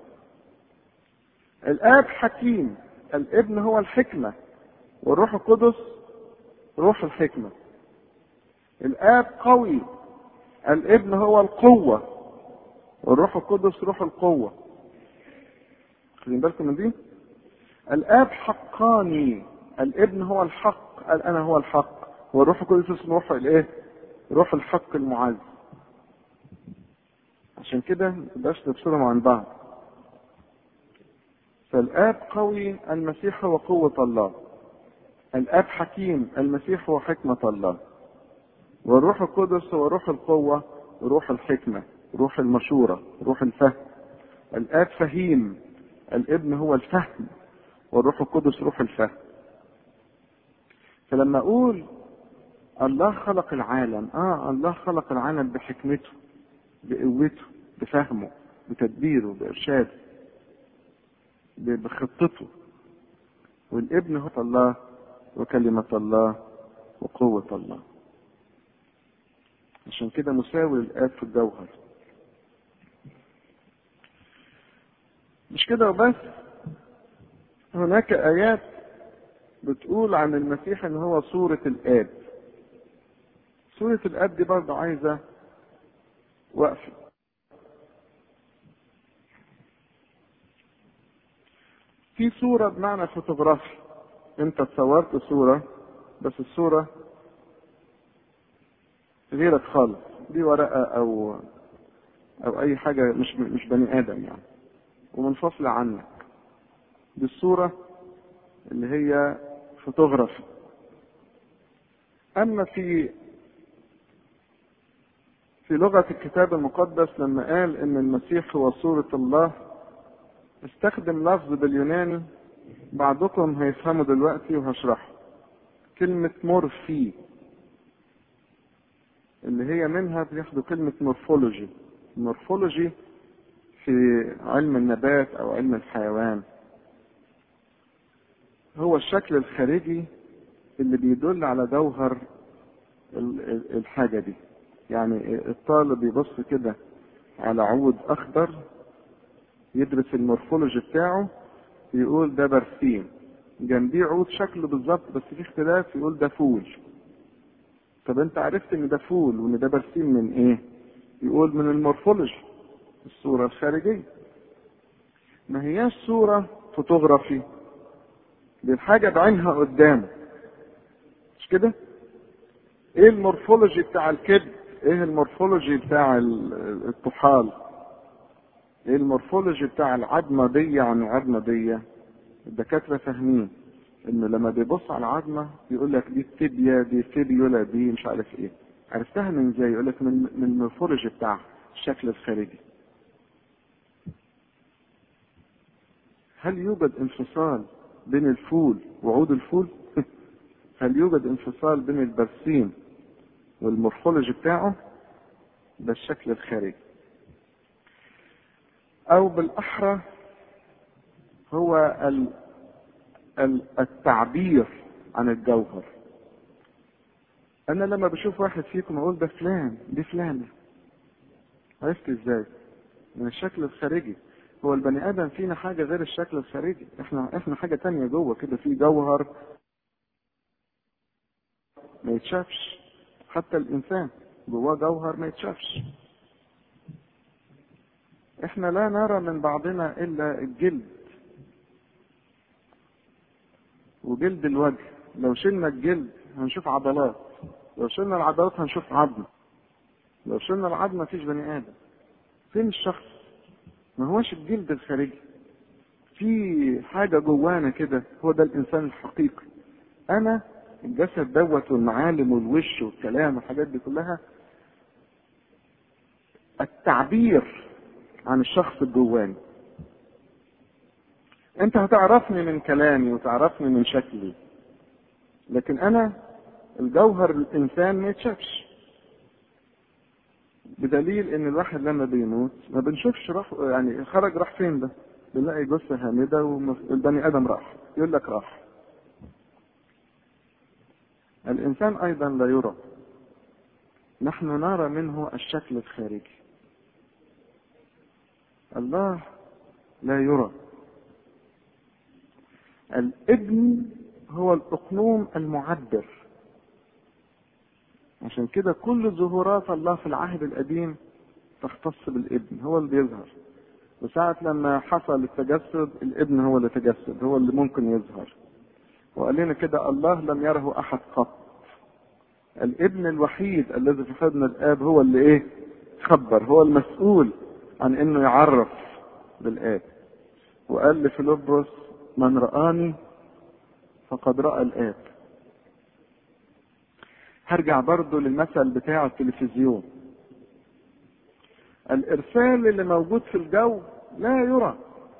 Speaker 1: الآب حكيم الابن هو الحكمة والروح القدس روح الحكمة الاب قوي الابن هو القوة والروح القدس روح القوة خدين بالكم من دي الاب حقاني الابن هو الحق قال انا هو الحق والروح القدس اسمه روح الايه روح الحق المعز عشان كده متبقاش تفصلهم عن بعض فالاب قوي المسيح هو قوة الله الاب حكيم المسيح هو حكمة الله والروح القدس هو روح القوة روح الحكمة روح المشورة روح الفهم الاب فهيم الابن هو الفهم والروح القدس روح الفهم فلما اقول الله خلق العالم اه الله خلق العالم بحكمته بقوته بفهمه بتدبيره بارشاده بخطته والابن هو الله وكلمة الله وقوة الله عشان كده مساوي للآب في الجوهر مش كده وبس هناك آيات بتقول عن المسيح ان هو صورة الآب صورة الآب دي برضه عايزة وقفة في صورة بمعنى فوتوغرافي انت تصورت صورة بس الصورة غيرك خالص دي ورقة او او اي حاجة مش مش بني ادم يعني ومنفصلة عنك دي الصورة اللي هي فوتوغرافي اما في في لغة الكتاب المقدس لما قال ان المسيح هو صورة الله استخدم لفظ باليوناني بعضكم هيفهمه دلوقتي وهشرحه كلمة مورفي اللي هي منها بياخدوا كلمة مورفولوجي المورفولوجي في علم النبات او علم الحيوان هو الشكل الخارجي اللي بيدل على جوهر الحاجة دي يعني الطالب يبص كده على عود اخضر يدرس المورفولوجي بتاعه يقول ده برسيم جنبيه عود شكله بالظبط بس في اختلاف يقول ده فول طب انت عرفت ان ده فول وان ده برسيم من ايه يقول من المورفولوجي الصورة الخارجية ما هياش صورة فوتوغرافي دي الحاجة بعينها قدامه مش كده ايه المورفولوجي بتاع الكبد ايه المورفولوجي بتاع الطحال ايه المورفولوجي بتاع العظمة دي عن العظمة دي الدكاترة فاهمين انه لما بيبص على العظمة يقول لك دي التبيا دي فيبيولا دي مش عارف ايه عرفتها من ازاي يقول لك من من المورفولوجي بتاعها الشكل الخارجي هل يوجد انفصال بين الفول وعود الفول هل يوجد انفصال بين البرسيم والمورفولوجي بتاعه ده الشكل الخارجي او بالاحرى هو ال ال التعبير عن الجوهر انا لما بشوف واحد فيكم اقول ده فلان دي فلانه عرفت ازاي من الشكل الخارجي هو البني ادم فينا حاجه غير الشكل الخارجي احنا احنا حاجه تانية جوه كده في جوهر ما يتشافش حتى الانسان جواه جوهر ما يتشافش احنا لا نرى من بعضنا الا الجلد وجلد الوجه لو شلنا الجلد هنشوف عضلات لو شلنا العضلات هنشوف عظم لو شلنا العظم مفيش بني ادم فين الشخص ما هوش الجلد الخارجي في حاجه جوانا كده هو ده الانسان الحقيقي انا الجسد دوت والمعالم والوش والكلام والحاجات دي كلها التعبير عن الشخص الجواني انت هتعرفني من كلامي وتعرفني من شكلي لكن انا الجوهر الانسان ما يتشافش بدليل ان الواحد لما بيموت ما بنشوفش راح يعني خرج راح فين ده بنلاقي جثه هامده والبني ادم راح يقول لك راح الانسان ايضا لا يرى نحن نرى منه الشكل الخارجي الله لا يرى الابن هو الاقنوم المعبر عشان كده كل ظهورات الله في العهد القديم تختص بالابن هو اللي بيظهر وساعة لما حصل التجسد الابن هو اللي تجسد هو اللي ممكن يظهر وقال لنا كده الله لم يره احد قط الابن الوحيد الذي في حضن الاب هو اللي ايه خبر هو المسؤول عن انه يعرف بالاب وقال لفيلبس من رآني فقد رأى الآب هرجع برضو للمثل بتاع التلفزيون الإرسال اللي موجود في الجو لا يرى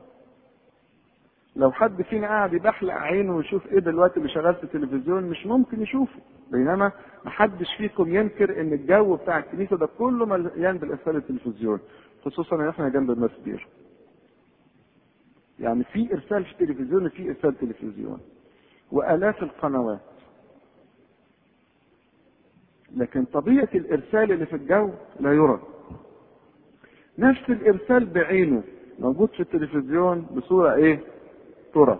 Speaker 1: لو حد فينا قاعد يبحلق عينه ويشوف ايه دلوقتي اللي شغال في التلفزيون مش ممكن يشوفه بينما محدش فيكم ينكر ان الجو بتاع الكنيسه ده كله مليان بالارسال التلفزيون خصوصا ان احنا جنب المسبير يعني في ارسال في التلفزيون وفي ارسال تلفزيون والاف القنوات لكن طبيعه الارسال اللي في الجو لا يرى نفس الارسال بعينه موجود في التلفزيون بصوره ايه ترى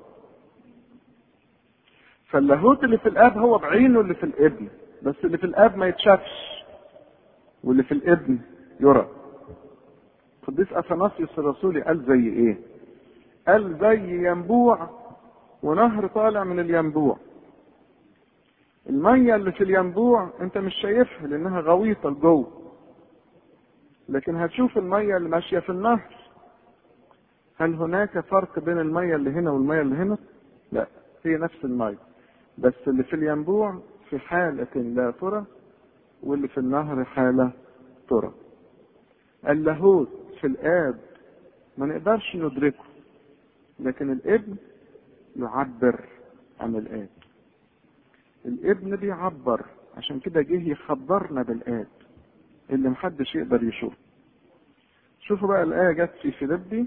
Speaker 1: فاللاهوت اللي في الاب هو بعينه اللي في الابن بس اللي في الاب ما يتشافش واللي في الابن يرى قديس اثناسيوس الرسولي قال زي ايه قال زي ينبوع ونهر طالع من الينبوع المية اللي في الينبوع انت مش شايفها لانها غويطة لجوه لكن هتشوف المية اللي ماشية في النهر هل هناك فرق بين المية اللي هنا والمية اللي هنا؟ لا هي نفس المية بس اللي في الينبوع في حالة لا ترى واللي في النهر حالة ترى اللاهوت في الآب ما نقدرش ندركه لكن الابن يعبر عن الآب الابن بيعبر عشان كده جه يخبرنا بالآب اللي محدش يقدر يشوف شوفوا بقى الآية جت في فيلبي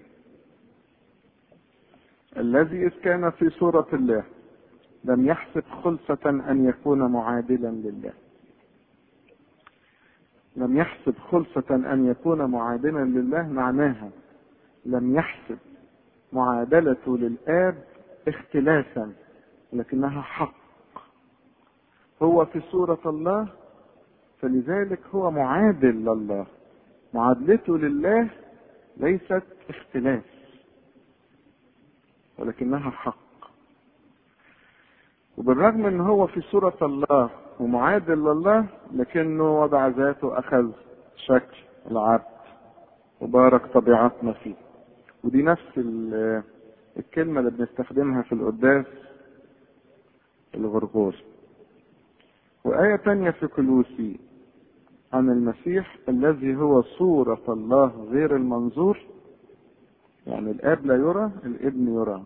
Speaker 1: الذي إذ كان في صورة الله لم يحسب خلصة أن يكون معادلا لله لم يحسب خلصة أن يكون معادلا لله معناها لم يحسب معادلته للآب اختلافا لكنها حق هو في صورة الله فلذلك هو معادل لله معادلته لله ليست اختلاف ولكنها حق وبالرغم ان هو في صورة الله ومعادل لله لكنه وضع ذاته اخذ شكل العبد وبارك طبيعتنا فيه ودي نفس الكلمة اللي بنستخدمها في القداس الغرغور وآية تانية في كلوسي عن المسيح الذي هو صورة الله غير المنظور يعني الاب لا يرى الابن يرى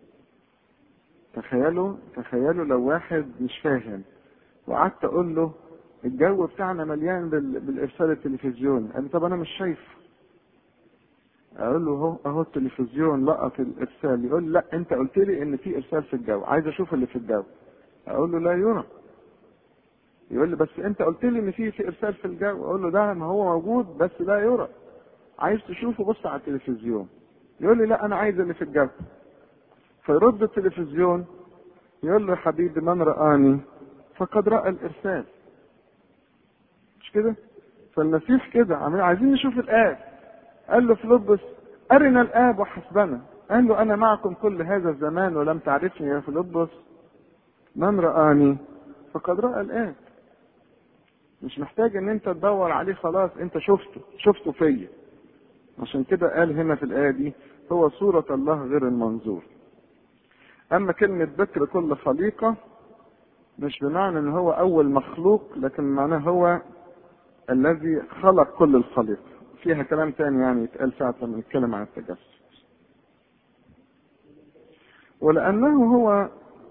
Speaker 1: تخيلوا تخيلوا لو واحد مش فاهم وقعدت اقول له الجو بتاعنا مليان بالارسال التلفزيوني قال لي طب انا مش شايف اقول له اهو اهو التلفزيون لقط الارسال يقول لي لا انت قلت لي ان في ارسال في الجو عايز اشوف اللي في الجو اقول له لا يرى يقول لي بس انت قلت لي ان في في ارسال في الجو اقول له ده ما هو موجود بس لا يرى عايز تشوفه بص على التلفزيون يقول لي لا انا عايز اللي في الجو فيرد التلفزيون يقول له حبيبي من رآني فقد رأى الإرسال مش كده فالمسيح كده عايزين نشوف الآب قال له فيلبس أرنا الآب وحسبنا قال له أنا معكم كل هذا الزمان ولم تعرفني يا فيلبس من رآني فقد رأى الآب مش محتاج ان انت تدور عليه خلاص انت شفته شفته فيا عشان كده قال هنا في الآية دي هو صورة الله غير المنظور أما كلمة ذكر كل خليقة مش بمعنى ان هو أول مخلوق لكن معناه هو الذي خلق كل الخليقة فيها كلام تاني يعني يتقال ساعة لما نتكلم عن التجسد ولأنه هو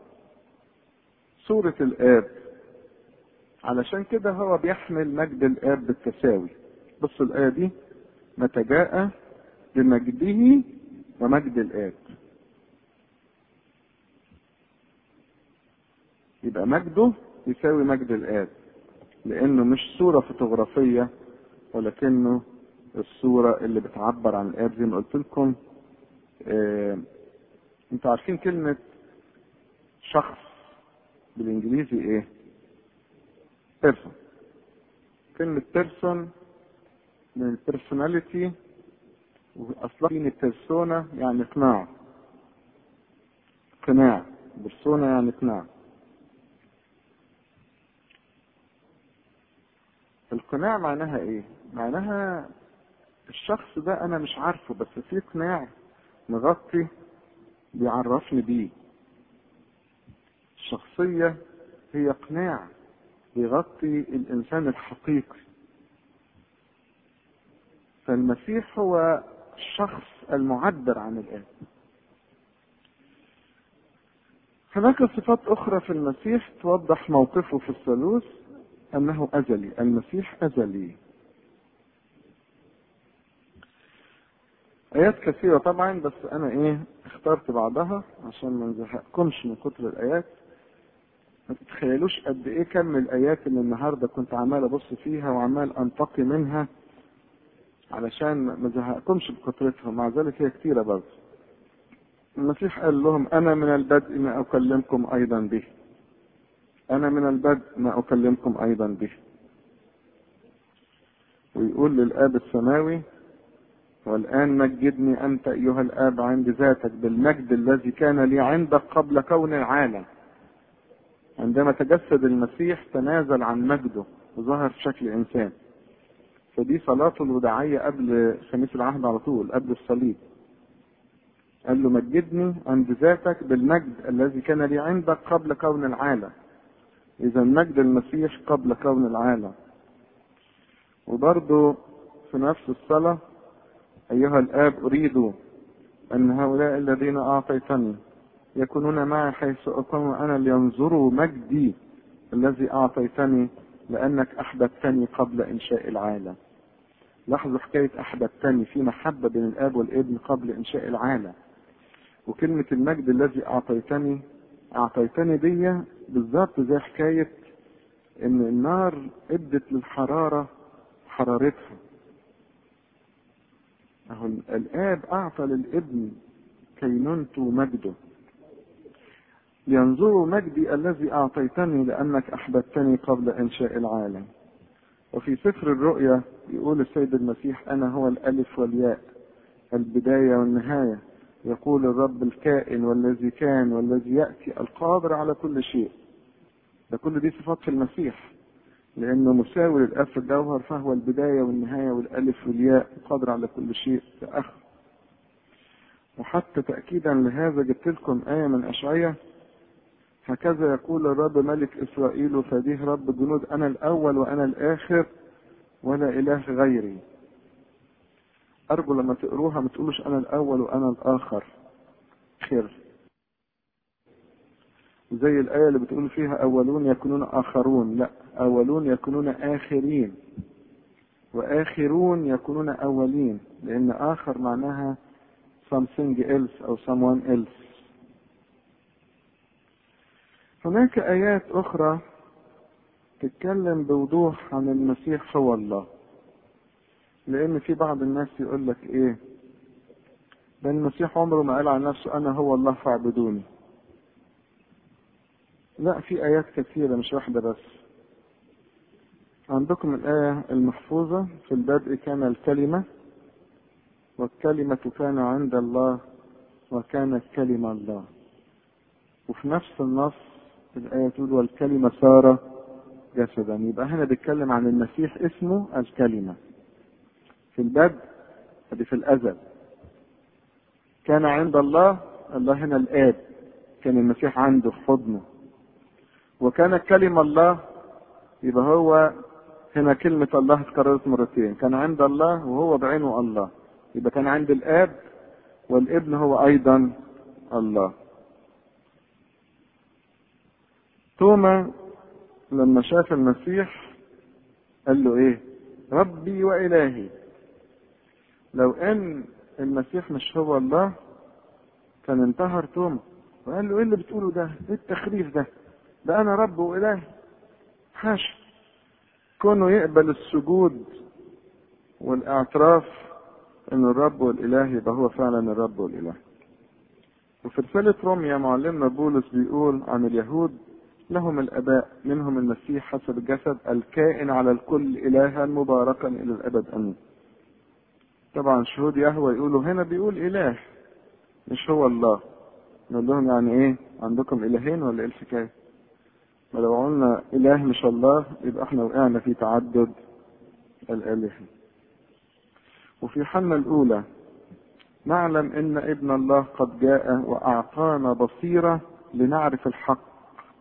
Speaker 1: صورة الآب علشان كده هو بيحمل مجد الآب بالتساوي بصوا الآية دي متى جاء بمجده ومجد الآب يبقى مجده يساوي مجد الآب لأنه مش صورة فوتوغرافية ولكنه الصورة اللي بتعبر عن الآب زي ما قلت لكم آه انتوا عارفين كلمة شخص بالإنجليزي إيه؟ بيرسون كلمة بيرسون من البيرسوناليتي واصلها من بيرسونا يعني اقناع قناع بيرسونا يعني اقناع القناع معناها ايه معناها الشخص ده انا مش عارفه بس في قناع مغطي بيعرفني بيه الشخصية هي قناع بيغطي الانسان الحقيقي فالمسيح هو الشخص المعبر عن الآب هناك صفات أخرى في المسيح توضح موقفه في الثالوث أنه أزلي المسيح أزلي آيات كثيرة طبعا بس أنا إيه اخترت بعضها عشان ما نزهقكمش من كتر الآيات ما تتخيلوش قد إيه كم الآيات اللي النهاردة كنت عمال أبص فيها وعمال أنتقي منها علشان ما زهقكمش بكثرتها مع ذلك هي كتيرة برضه المسيح قال لهم أنا من البدء ما أكلمكم أيضا به أنا من البدء ما أكلمكم أيضا به ويقول للآب السماوي والآن مجدني أنت أيها الآب عند ذاتك بالمجد الذي كان لي عندك قبل كون العالم عندما تجسد المسيح تنازل عن مجده وظهر في شكل إنسان فدي صلاته الوداعية قبل خميس العهد على طول قبل الصليب قال له مجدني عند ذاتك بالمجد الذي كان لي عندك قبل كون العالم إذا مجد المسيح قبل كون العالم وبرضه في نفس الصلاة أيها الآب أريد أن هؤلاء الذين أعطيتني يكونون معي حيث أكون أنا لينظروا مجدي الذي أعطيتني لأنك أحببتني قبل إنشاء العالم لاحظوا حكاية أحببتني في محبة بين الآب والابن قبل إنشاء العالم وكلمة المجد الذي أعطيتني أعطيتني دي بالظبط زي حكاية إن النار ادت للحرارة حرارتها أهو الآب أعطى للابن كينونته مجده لينظروا مجدي الذي أعطيتني لأنك أحببتني قبل إنشاء العالم وفي سفر الرؤيا يقول السيد المسيح أنا هو الألف والياء البداية والنهاية يقول الرب الكائن والذي كان والذي يأتي القادر على كل شيء ده كل دي صفات في المسيح لأنه مساوي للأب في الجوهر فهو البداية والنهاية والألف والياء قادر على كل شيء في آخر وحتى تأكيدا لهذا جبت لكم آية من أشعية هكذا يقول الرب ملك إسرائيل فديه رب الجنود أنا الأول وأنا الآخر ولا إله غيري أرجو لما تقروها ما تقولوش أنا الأول وأنا الآخر خير زي الآية اللي بتقول فيها أولون يكونون آخرون لا أولون يكونون آخرين وآخرون يكونون أولين لأن آخر معناها something else أو someone else هناك آيات أخرى تتكلم بوضوح عن المسيح هو الله لأن في بعض الناس يقول لك إيه ده المسيح عمره ما قال عن نفسه أنا هو الله فاعبدوني لا في آيات كثيرة مش واحدة بس عندكم الآية المحفوظة في البدء كان الكلمة والكلمة كان عند الله وكانت كلمة الله وفي نفس النص الآية تقول والكلمة صار جسدا يبقى هنا بيتكلم عن المسيح اسمه الكلمة في البدء ادي في الأزل كان عند الله الله هنا الآب كان المسيح عنده في حضنه وكان كلمة الله يبقى هو هنا كلمة الله اتكررت مرتين كان عند الله وهو بعينه الله يبقى كان عند الآب والابن هو أيضا الله توما لما شاف المسيح قال له ايه ربي وإلهي لو ان المسيح مش هو الله كان انتهر توما وقال له ايه اللي بتقوله ده ايه التخريف ده ده انا رب وإلهي حاشا كونه يقبل السجود والاعتراف ان الرب والاله يبقى هو فعلا الرب والاله وفي رسالة روميا معلمنا بولس بيقول عن اليهود لهم الاباء منهم المسيح حسب الجسد الكائن على الكل الها مباركا الى الابد امين طبعا شهود يهوى يقولوا هنا بيقول اله مش هو الله نقول لهم يعني ايه عندكم الهين ولا ايه الحكايه ولو قلنا اله مش الله يبقى احنا وقعنا في تعدد الالهه وفي حنا الاولى نعلم ان ابن الله قد جاء واعطانا بصيره لنعرف الحق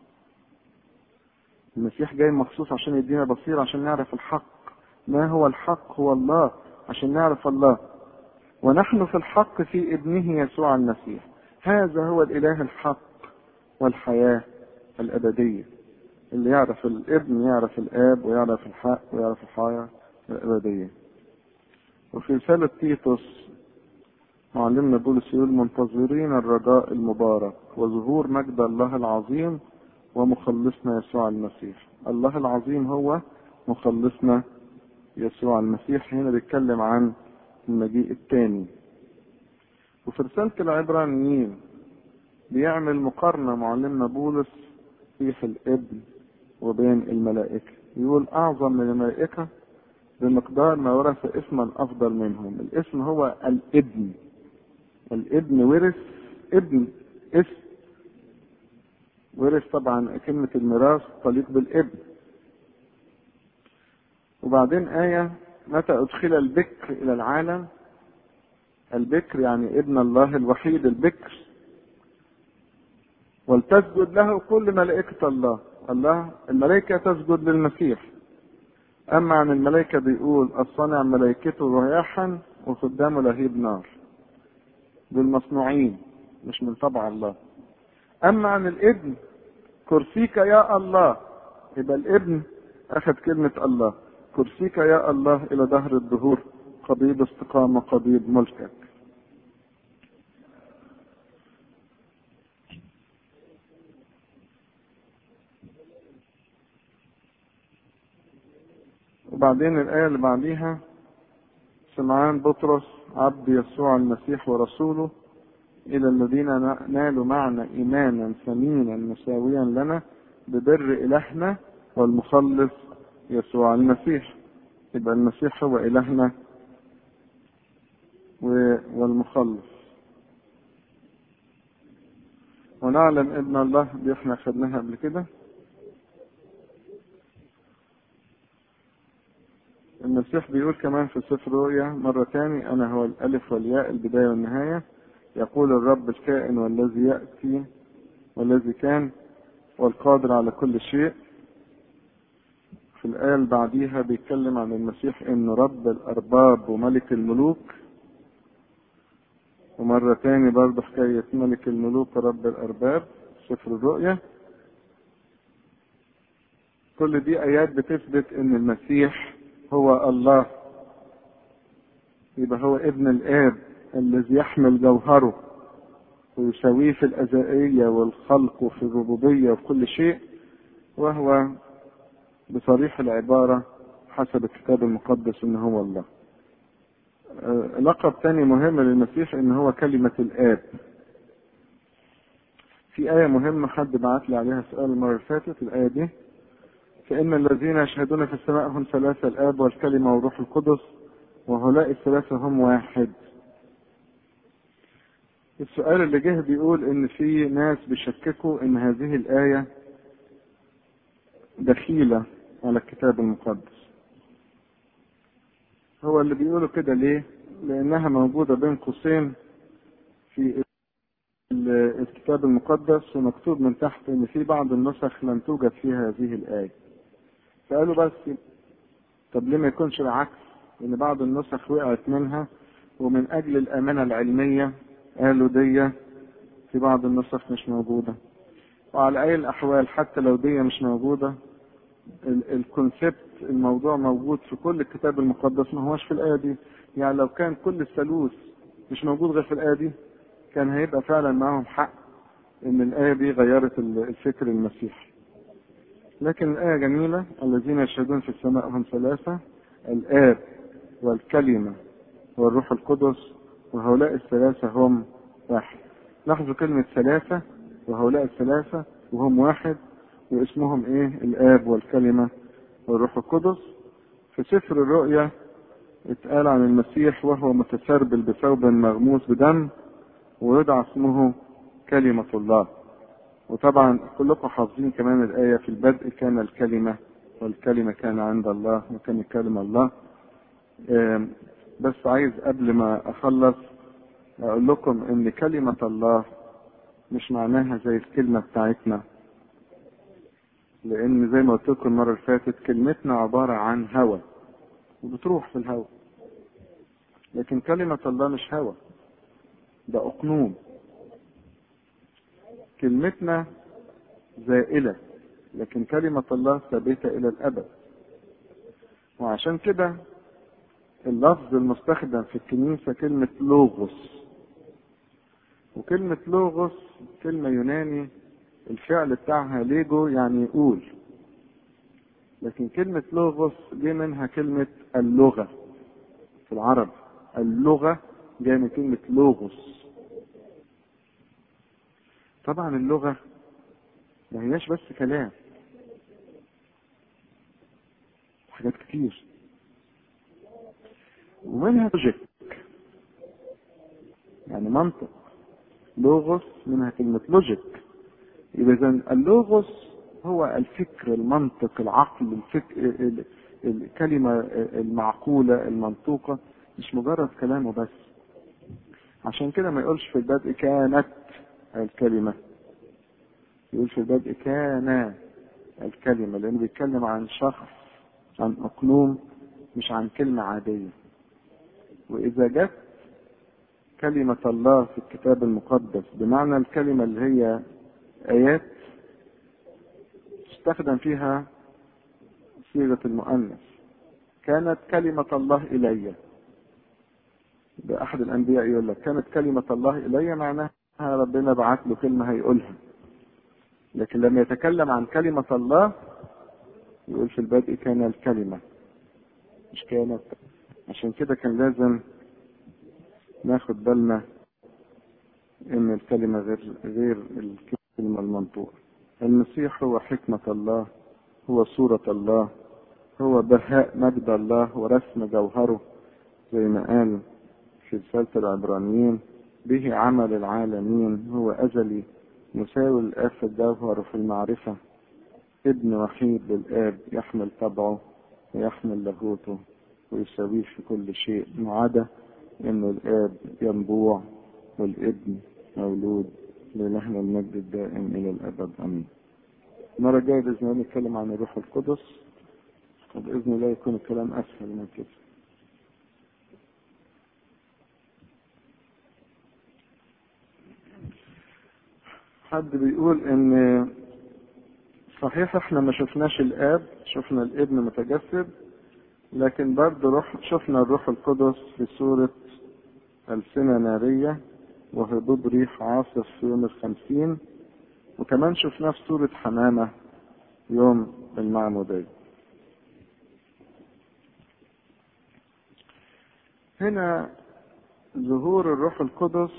Speaker 1: المسيح جاي مخصوص عشان يدينا بصيره عشان نعرف الحق ما هو الحق هو الله عشان نعرف الله ونحن في الحق في ابنه يسوع المسيح هذا هو الاله الحق والحياه الابديه اللي يعرف الابن يعرف الاب ويعرف الحق ويعرف الحياه الابديه وفي رساله تيتوس معلمنا بولس يقول منتظرين الرجاء المبارك وظهور مجد الله العظيم ومخلصنا يسوع المسيح الله العظيم هو مخلصنا يسوع المسيح هنا بيتكلم عن المجيء الثاني وفي رسالة العبرانيين بيعمل مقارنة معلمنا بولس في الابن وبين الملائكة يقول أعظم من الملائكة بمقدار ما ورث اسما أفضل منهم الاسم هو الابن الابن ورث ابن اسم ورث طبعا كلمة الميراث تليق بالابن وبعدين آية متى أدخل البكر إلى العالم البكر يعني ابن الله الوحيد البكر ولتسجد له كل ملائكة الله الله الملائكة تسجد للمسيح أما عن الملائكة بيقول الصانع ملائكته رياحا وخدامه لهيب نار دول مصنوعين مش من طبع الله أما عن الابن كرسيك يا الله يبقى الابن أخذ كلمة الله كرسيك يا الله إلى دهر الدهور قضيب استقامة قضيب ملكك وبعدين الآية اللي بعديها سمعان بطرس عبد يسوع المسيح ورسوله إلى الذين نالوا معنا إيمانا ثمينا مساويا لنا ببر إلهنا والمخلص يسوع المسيح يبقى المسيح هو إلهنا والمخلص ونعلم ابن الله دي احنا خدناها قبل كده المسيح بيقول كمان في سفر رؤيا مرة تاني أنا هو الألف والياء البداية والنهاية يقول الرب الكائن والذي يأتي والذي كان والقادر على كل شيء في الآية اللي بعديها بيتكلم عن المسيح إنه رب الأرباب وملك الملوك ومرة تاني برضه حكاية ملك الملوك ورب الأرباب سفر الرؤيا كل دي آيات بتثبت إن المسيح هو الله يبقى هو ابن الآب الذي يحمل جوهره ويساويه في الأزائية والخلق وفي الربوبية وفي كل شيء وهو بصريح العبارة حسب الكتاب المقدس إن هو الله آه، لقب تاني مهم للمسيح إن هو كلمة الآب في آية مهمة حد بعت لي عليها سؤال المرة اللي فاتت الآية دي فإن الذين يشهدون في السماء هم ثلاثة الآب والكلمة والروح القدس وهؤلاء الثلاثة هم واحد السؤال اللي جه بيقول ان في ناس بيشككوا ان هذه الآية دخيلة على الكتاب المقدس هو اللي بيقولوا كده ليه لانها موجودة بين قوسين في الكتاب المقدس ومكتوب من تحت ان في بعض النسخ لم توجد فيها هذه الآية فقالوا بس طب ليه ما يكونش العكس ان بعض النسخ وقعت منها ومن اجل الامانة العلمية قالوا دي في بعض النسخ مش موجودة وعلى اي الاحوال حتى لو دي مش موجودة الكونسبت الموضوع موجود في كل الكتاب المقدس ما هوش في الايه دي يعني لو كان كل الثالوث مش موجود غير في الايه دي كان هيبقى فعلا معاهم حق ان الايه دي غيرت الفكر المسيحي لكن الايه جميله الذين يشهدون في السماء هم ثلاثه الاب والكلمه والروح القدس وهؤلاء الثلاثه هم واحد لاحظوا كلمه ثلاثه وهؤلاء الثلاثه وهم واحد واسمهم ايه الاب والكلمة والروح القدس في سفر الرؤيا اتقال عن المسيح وهو متسربل بثوب مغموس بدم ويدعى اسمه كلمة الله وطبعا كلكم حافظين كمان الآية في البدء كان الكلمة والكلمة كان عند الله وكان الكلمة الله بس عايز قبل ما أخلص أقول لكم إن كلمة الله مش معناها زي الكلمة بتاعتنا لأن زي ما قلت لكم المرة اللي فاتت كلمتنا عبارة عن هوى وبتروح في الهوى لكن كلمة الله مش هوى ده أقنوم كلمتنا زائلة لكن كلمة الله ثابتة إلى الأبد وعشان كده اللفظ المستخدم في الكنيسة كلمة لوغوس وكلمة لوغوس كلمة يوناني الفعل بتاعها ليجو يعني يقول لكن كلمة لوغوس جه منها كلمة اللغة في العرب اللغة جاية من كلمة لوغوس طبعا اللغة ما هياش بس كلام حاجات كتير ومنها لوجيك يعني منطق لوغوس منها كلمة لوجيك يبقى إذا اللوغوس هو الفكر المنطق العقل الفكر الكلمة المعقولة المنطوقة مش مجرد كلامه بس عشان كده ما يقولش في البدء كانت الكلمة يقول في البدء كان الكلمة لأنه بيتكلم عن شخص عن أقنوم مش عن كلمة عادية وإذا جت كلمة الله في الكتاب المقدس بمعنى الكلمة اللي هي آيات تستخدم فيها صيغة المؤنث كانت كلمة الله إلي بأحد الأنبياء يقول لك كانت كلمة الله إلي معناها ربنا بعت له كلمة هيقولها لكن لما يتكلم عن كلمة الله يقول في البدء كان الكلمة مش كانت عشان كده كان لازم ناخد بالنا ان الكلمة غير غير الكلمة المنطوقة المسيح هو حكمة الله هو صورة الله هو بهاء مجد الله ورسم جوهره زي ما قال في رسالة العبرانيين به عمل العالمين هو أزلي مساوي الآب في الجوهر وفي المعرفة ابن وحيد للآب يحمل طبعه ويحمل لاهوته ويساويه في كل شيء ما عدا إن الآب ينبوع والابن مولود لإلهنا المجد الدائم إلى الأبد آمين. المرة الجاية بإذن الله نتكلم عن الروح القدس وبإذن الله يكون الكلام أسهل من كده. حد بيقول ان صحيح احنا ما شفناش الاب شفنا الابن متجسد لكن برضه روح شفنا الروح القدس في صورة ألسنة نارية وهبوب ريح عاصف في يوم الخمسين وكمان شفناه في صورة حمامة يوم المعمودية هنا ظهور الروح القدس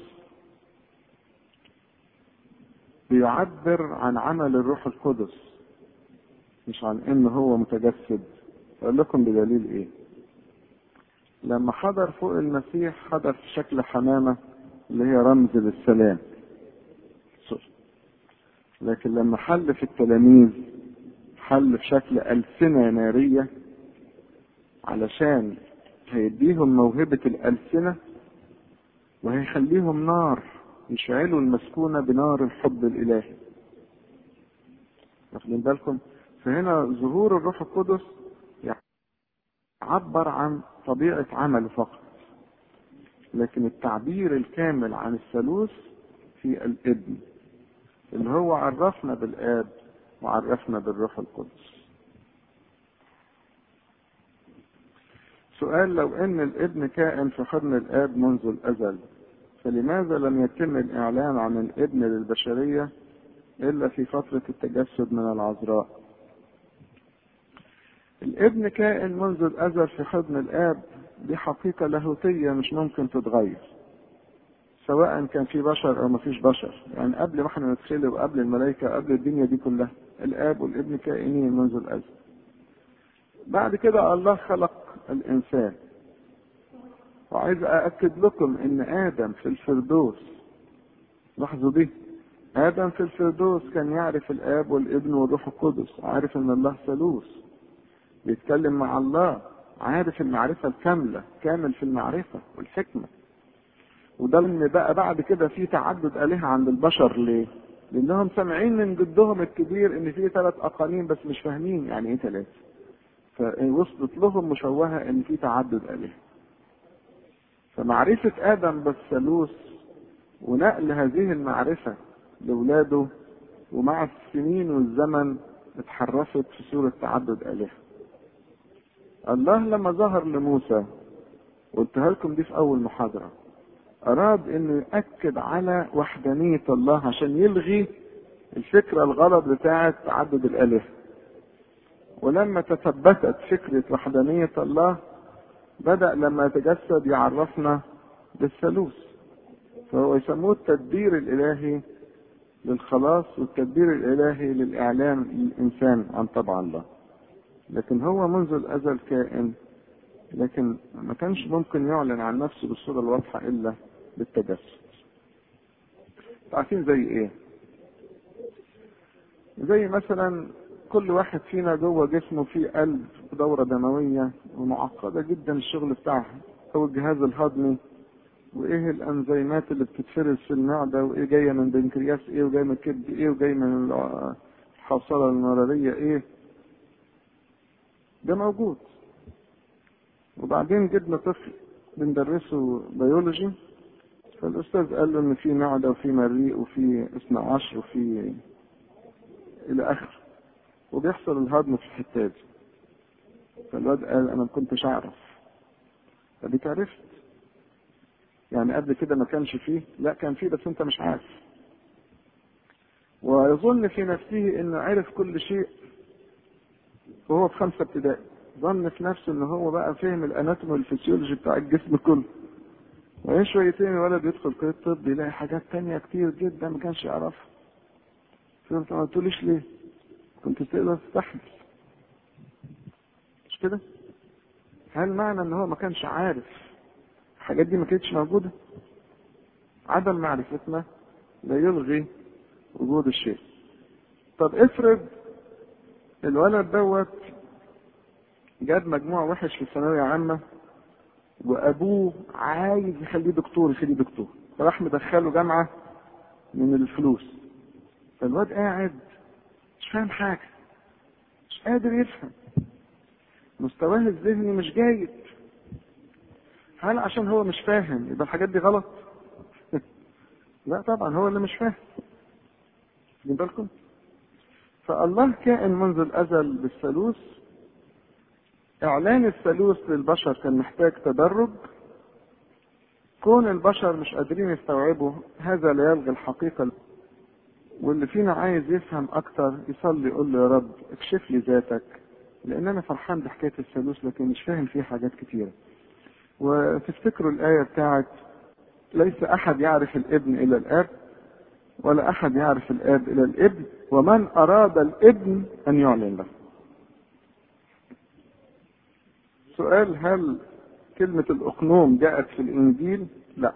Speaker 1: بيعبر عن عمل الروح القدس مش عن ان هو متجسد اقول لكم بدليل ايه لما حضر فوق المسيح حضر في شكل حمامة اللي هي رمز للسلام لكن لما حل في التلاميذ حل في شكل ألسنة نارية علشان هيديهم موهبة الألسنة وهيخليهم نار يشعلوا المسكونة بنار الحب الإلهي واخدين بالكم فهنا ظهور الروح القدس يعبر عن طبيعة عمله فقط لكن التعبير الكامل عن الثالوث في الابن اللي هو عرفنا بالآب وعرفنا بالروح القدس سؤال لو ان الابن كائن في حضن الاب منذ الازل فلماذا لم يتم الإعلان عن الابن للبشرية إلا في فترة التجسد من العذراء الابن كائن منذ الأزل في حضن الآب دي حقيقة لاهوتية مش ممكن تتغير سواء كان في بشر أو ما فيش بشر يعني قبل ما احنا نتخلق وقبل الملائكة قبل الدنيا دي كلها الاب والابن كائنين منذ الازل بعد كده الله خلق الانسان وعايز أأكد لكم إن آدم في الفردوس لاحظوا دي آدم في الفردوس كان يعرف الآب والابن والروح القدس عارف إن الله ثالوث بيتكلم مع الله عارف المعرفة الكاملة كامل في المعرفة والحكمة وده ان بقى بعد كده في تعدد آلهة عند البشر ليه؟ لأنهم سامعين من جدهم الكبير إن في ثلاث أقانيم بس مش فاهمين يعني إيه ثلاثة. فوصلت لهم مشوهة إن في تعدد آلهة. فمعرفة آدم بالثالوث ونقل هذه المعرفة لأولاده ومع السنين والزمن اتحرفت في صورة تعدد آلهة. الله لما ظهر لموسى قلتها لكم دي في أول محاضرة أراد إنه يأكد على وحدانية الله عشان يلغي الفكرة الغلط بتاعة تعدد الآلهة. ولما تثبتت فكرة وحدانية الله بدأ لما يتجسد يعرفنا بالثالوث فهو يسموه التدبير الإلهي للخلاص والتدبير الإلهي للإعلام للإنسان عن طبع الله لكن هو منذ الأزل كائن لكن ما كانش ممكن يعلن عن نفسه بالصورة الواضحة إلا بالتجسد عارفين زي إيه زي مثلا كل واحد فينا جوه جسمه فيه قلب ودورة دموية ومعقدة جدا الشغل بتاعها أو الجهاز الهضمي وإيه الأنزيمات اللي بتتفرز في المعدة وإيه جاية من بنكرياس إيه وجاية من الكبد إيه وجاية من الحوصلة المرارية إيه ده موجود وبعدين جبنا طفل بندرسه بيولوجي فالأستاذ قال له إن في معدة وفي مريء وفي اثنا عشر وفي إلى آخره وبيحصل الهضم في الحتة دي فالواد قال انا ما كنتش اعرف فديك عرفت يعني قبل كده ما كانش فيه لا كان فيه بس انت مش عارف ويظن في نفسه انه عرف كل شيء وهو في خمسة ابتدائي ظن في نفسه ان هو بقى فهم الاناتومي والفسيولوجي بتاع الجسم كله وبعدين شويتين الولد يدخل كلية الطب يلاقي حاجات تانية كتير جدا ما كانش يعرفها فقلت ما قلتوليش ليه؟ كنت تقدر تستحمل مش كده هل معنى ان هو ما كانش عارف الحاجات دي ما كانتش موجودة عدم معرفتنا لا يلغي وجود الشيء طب افرض الولد دوت جاب مجموع وحش في الثانوية عامة وابوه عايز يخليه دكتور يخليه دكتور فراح مدخله جامعة من الفلوس فالواد قاعد مش فاهم حاجة مش قادر يفهم مستواه الذهني مش جيد هل عشان هو مش فاهم يبقى الحاجات دي غلط لا طبعا هو اللي مش فاهم خدين بالكم فالله كائن منذ الازل بالثالوث اعلان الثالوث للبشر كان محتاج تدرج كون البشر مش قادرين يستوعبوا هذا لا يلغي الحقيقة واللي فينا عايز يفهم اكتر يصلي يقول له يا رب اكشف لي ذاتك لان انا فرحان بحكايه الثالوث لكن مش فاهم فيه حاجات كتيره وتفتكروا الايه بتاعت ليس احد يعرف الابن الى الاب ولا احد يعرف الاب الى الابن ومن اراد الابن ان يعلن له سؤال هل كلمة الأقنوم جاءت في الإنجيل؟ لا.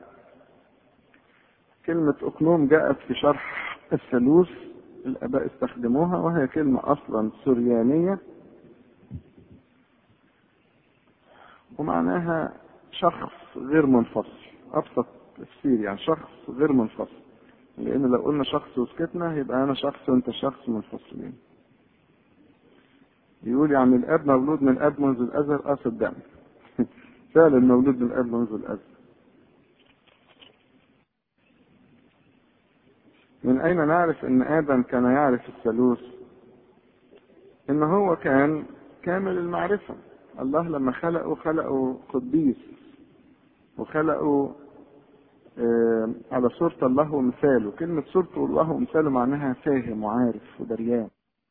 Speaker 1: كلمة أقنوم جاءت في شرح الثالوث الآباء استخدموها وهي كلمة أصلا سريانية ومعناها شخص غير منفصل أبسط تفسير يعني شخص غير منفصل لأن لو قلنا شخص وسكتنا يبقى أنا شخص وأنت شخص منفصلين يقول يعني الأب مولود من الأب منذ الأزل أه صدقني فعلا مولود من الأب منذ الأزل من أين نعرف أن آدم كان يعرف الثالوث؟ إن هو كان كامل المعرفة الله لما خلقه خلقه قديس وخلقه آه على صورة الله ومثاله كلمة صورته الله ومثاله معناها فاهم وعارف ودريان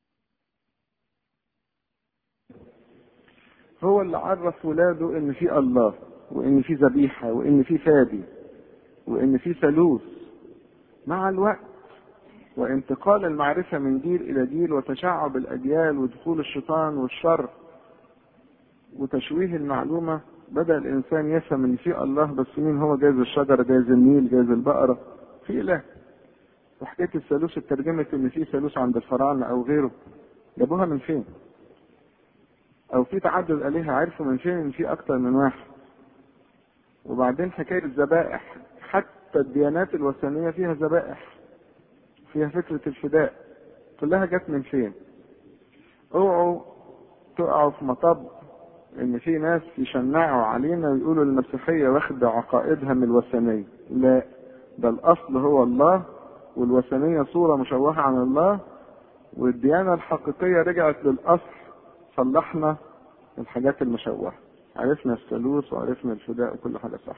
Speaker 1: هو اللي عرف ولاده ان في الله وان في ذبيحة وان في فادي وان في ثالوث مع الوقت وانتقال المعرفة من جيل إلى جيل وتشعب الأجيال ودخول الشيطان والشر وتشويه المعلومة بدأ الإنسان يفهم إن في الله بس مين هو جايز الشجرة جايز النيل جايز البقرة في إله وحكاية الثالوث اترجمت إن في ثالوث عند الفراعنة أو غيره جابوها من فين؟ أو في تعدد آلهة عرفوا من فين إن في أكتر من واحد وبعدين حكاية الذبائح حتى الديانات الوثنية فيها ذبائح فيها فكرة الفداء كلها جت من فين اوعوا تقعوا في مطب ان في ناس يشنعوا علينا ويقولوا المسيحية واخدة عقائدها من الوثنية لا ده الاصل هو الله والوثنية صورة مشوهة عن الله والديانة الحقيقية رجعت للاصل صلحنا الحاجات المشوهة عرفنا الثالوث وعرفنا الفداء وكل حاجة صح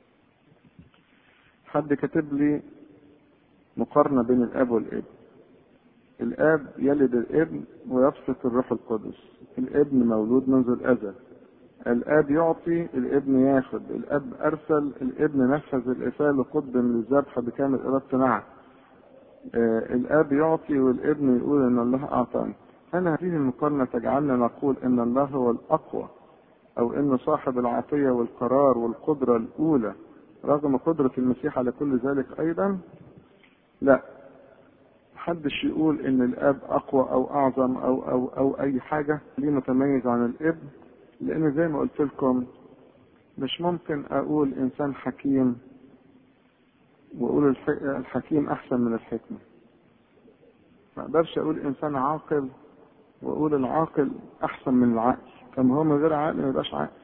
Speaker 1: حد كاتب لي مقارنة بين الاب والابن الاب يلد الابن ويبسط الروح القدس الابن مولود منذ الازل الاب يعطي الابن ياخد الاب ارسل الابن نفذ الارسال وقدم للذبح بكامل ارادته معه آه الاب يعطي والابن يقول ان الله اعطاني انا هذه المقارنه تجعلنا نقول ان الله هو الاقوى او ان صاحب العطيه والقرار والقدره الاولى رغم قدره المسيح على كل ذلك ايضا لا محدش يقول ان الاب اقوى او اعظم او او او اي حاجه ليه متميز عن الابن لان زي ما قلت لكم مش ممكن اقول انسان حكيم واقول الحكيم احسن من الحكمه ما اقدرش اقول انسان عاقل واقول العاقل احسن من العقل كما هو من غير عقل ما يبقاش عقل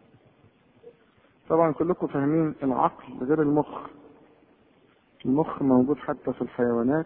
Speaker 1: طبعا كلكم فاهمين العقل غير المخ المخ موجود حتى في الحيوانات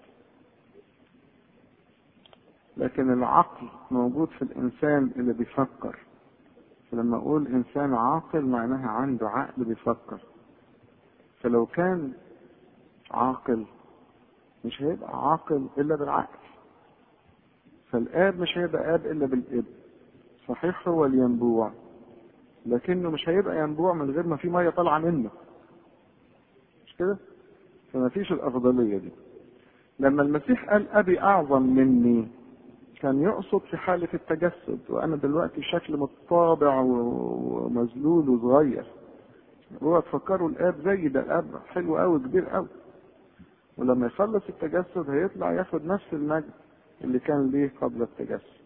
Speaker 1: لكن العقل موجود في الإنسان اللي بيفكر فلما أقول إنسان عاقل معناها عنده عقل بيفكر فلو كان عاقل مش هيبقى عاقل إلا بالعقل فالآب مش هيبقى آب إلا بالإب صحيح هو الينبوع لكنه مش هيبقى ينبوع من غير ما في مية طالعة منه مش كده؟ فما فيش الأفضلية دي لما المسيح قال أبي أعظم مني كان يقصد في حالة التجسد وأنا دلوقتي شكل متطابع ومذلول وصغير هو تفكروا الآب زي ده الآب حلو قوي كبير قوي ولما يخلص التجسد هيطلع ياخد نفس المجد اللي كان ليه قبل التجسد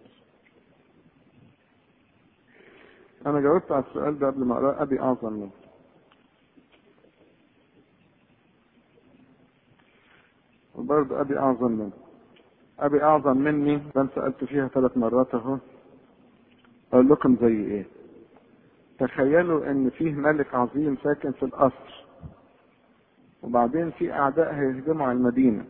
Speaker 1: أنا جاوبت على السؤال ده قبل ما أقرأ أبي أعظم منه وبرضه أبي أعظم منه أبي أعظم مني ده أنا سألت فيها ثلاث مرات أهو أقول لكم زي إيه تخيلوا إن فيه ملك عظيم ساكن في القصر وبعدين في أعداء هيهجموا على المدينة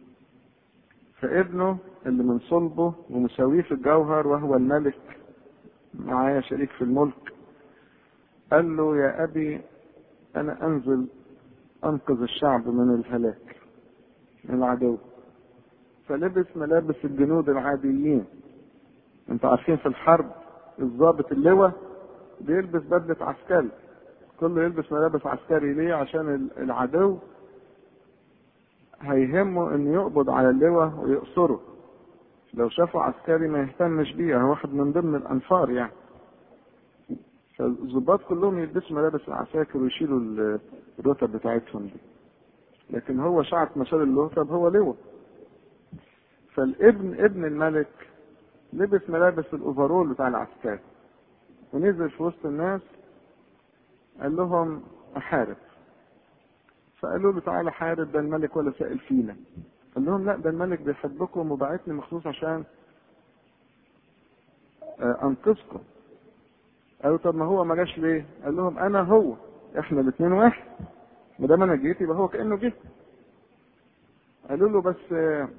Speaker 1: فابنه اللي من صلبه ومساويه في الجوهر وهو الملك معايا شريك في الملك قال له يا أبي أنا أنزل أنقذ الشعب من الهلاك من العدو فلبس ملابس الجنود العاديين انتوا عارفين في الحرب الضابط اللواء بيلبس بدلة عسكري كله يلبس ملابس عسكري ليه عشان العدو هيهمه انه يقبض على اللواء ويقصره لو شافه عسكري ما يهتمش بيه هو واحد من ضمن الانفار يعني فالظباط كلهم يلبسوا ملابس العساكر ويشيلوا الرتب بتاعتهم دي لكن هو ساعة ما شال الرتب هو لواء فالابن ابن الملك لبس ملابس الاوفرول بتاع العسكري ونزل في وسط الناس قال لهم احارب فقالوا له تعالى حارب ده الملك ولا سائل فينا قال لهم لا ده الملك بيحبكم وبعتني مخصوص عشان انقذكم قالوا طب ما هو ما جاش ليه قال لهم انا هو احنا الاثنين واحد ما دام انا جيت يبقى هو كانه جه قالوا له بس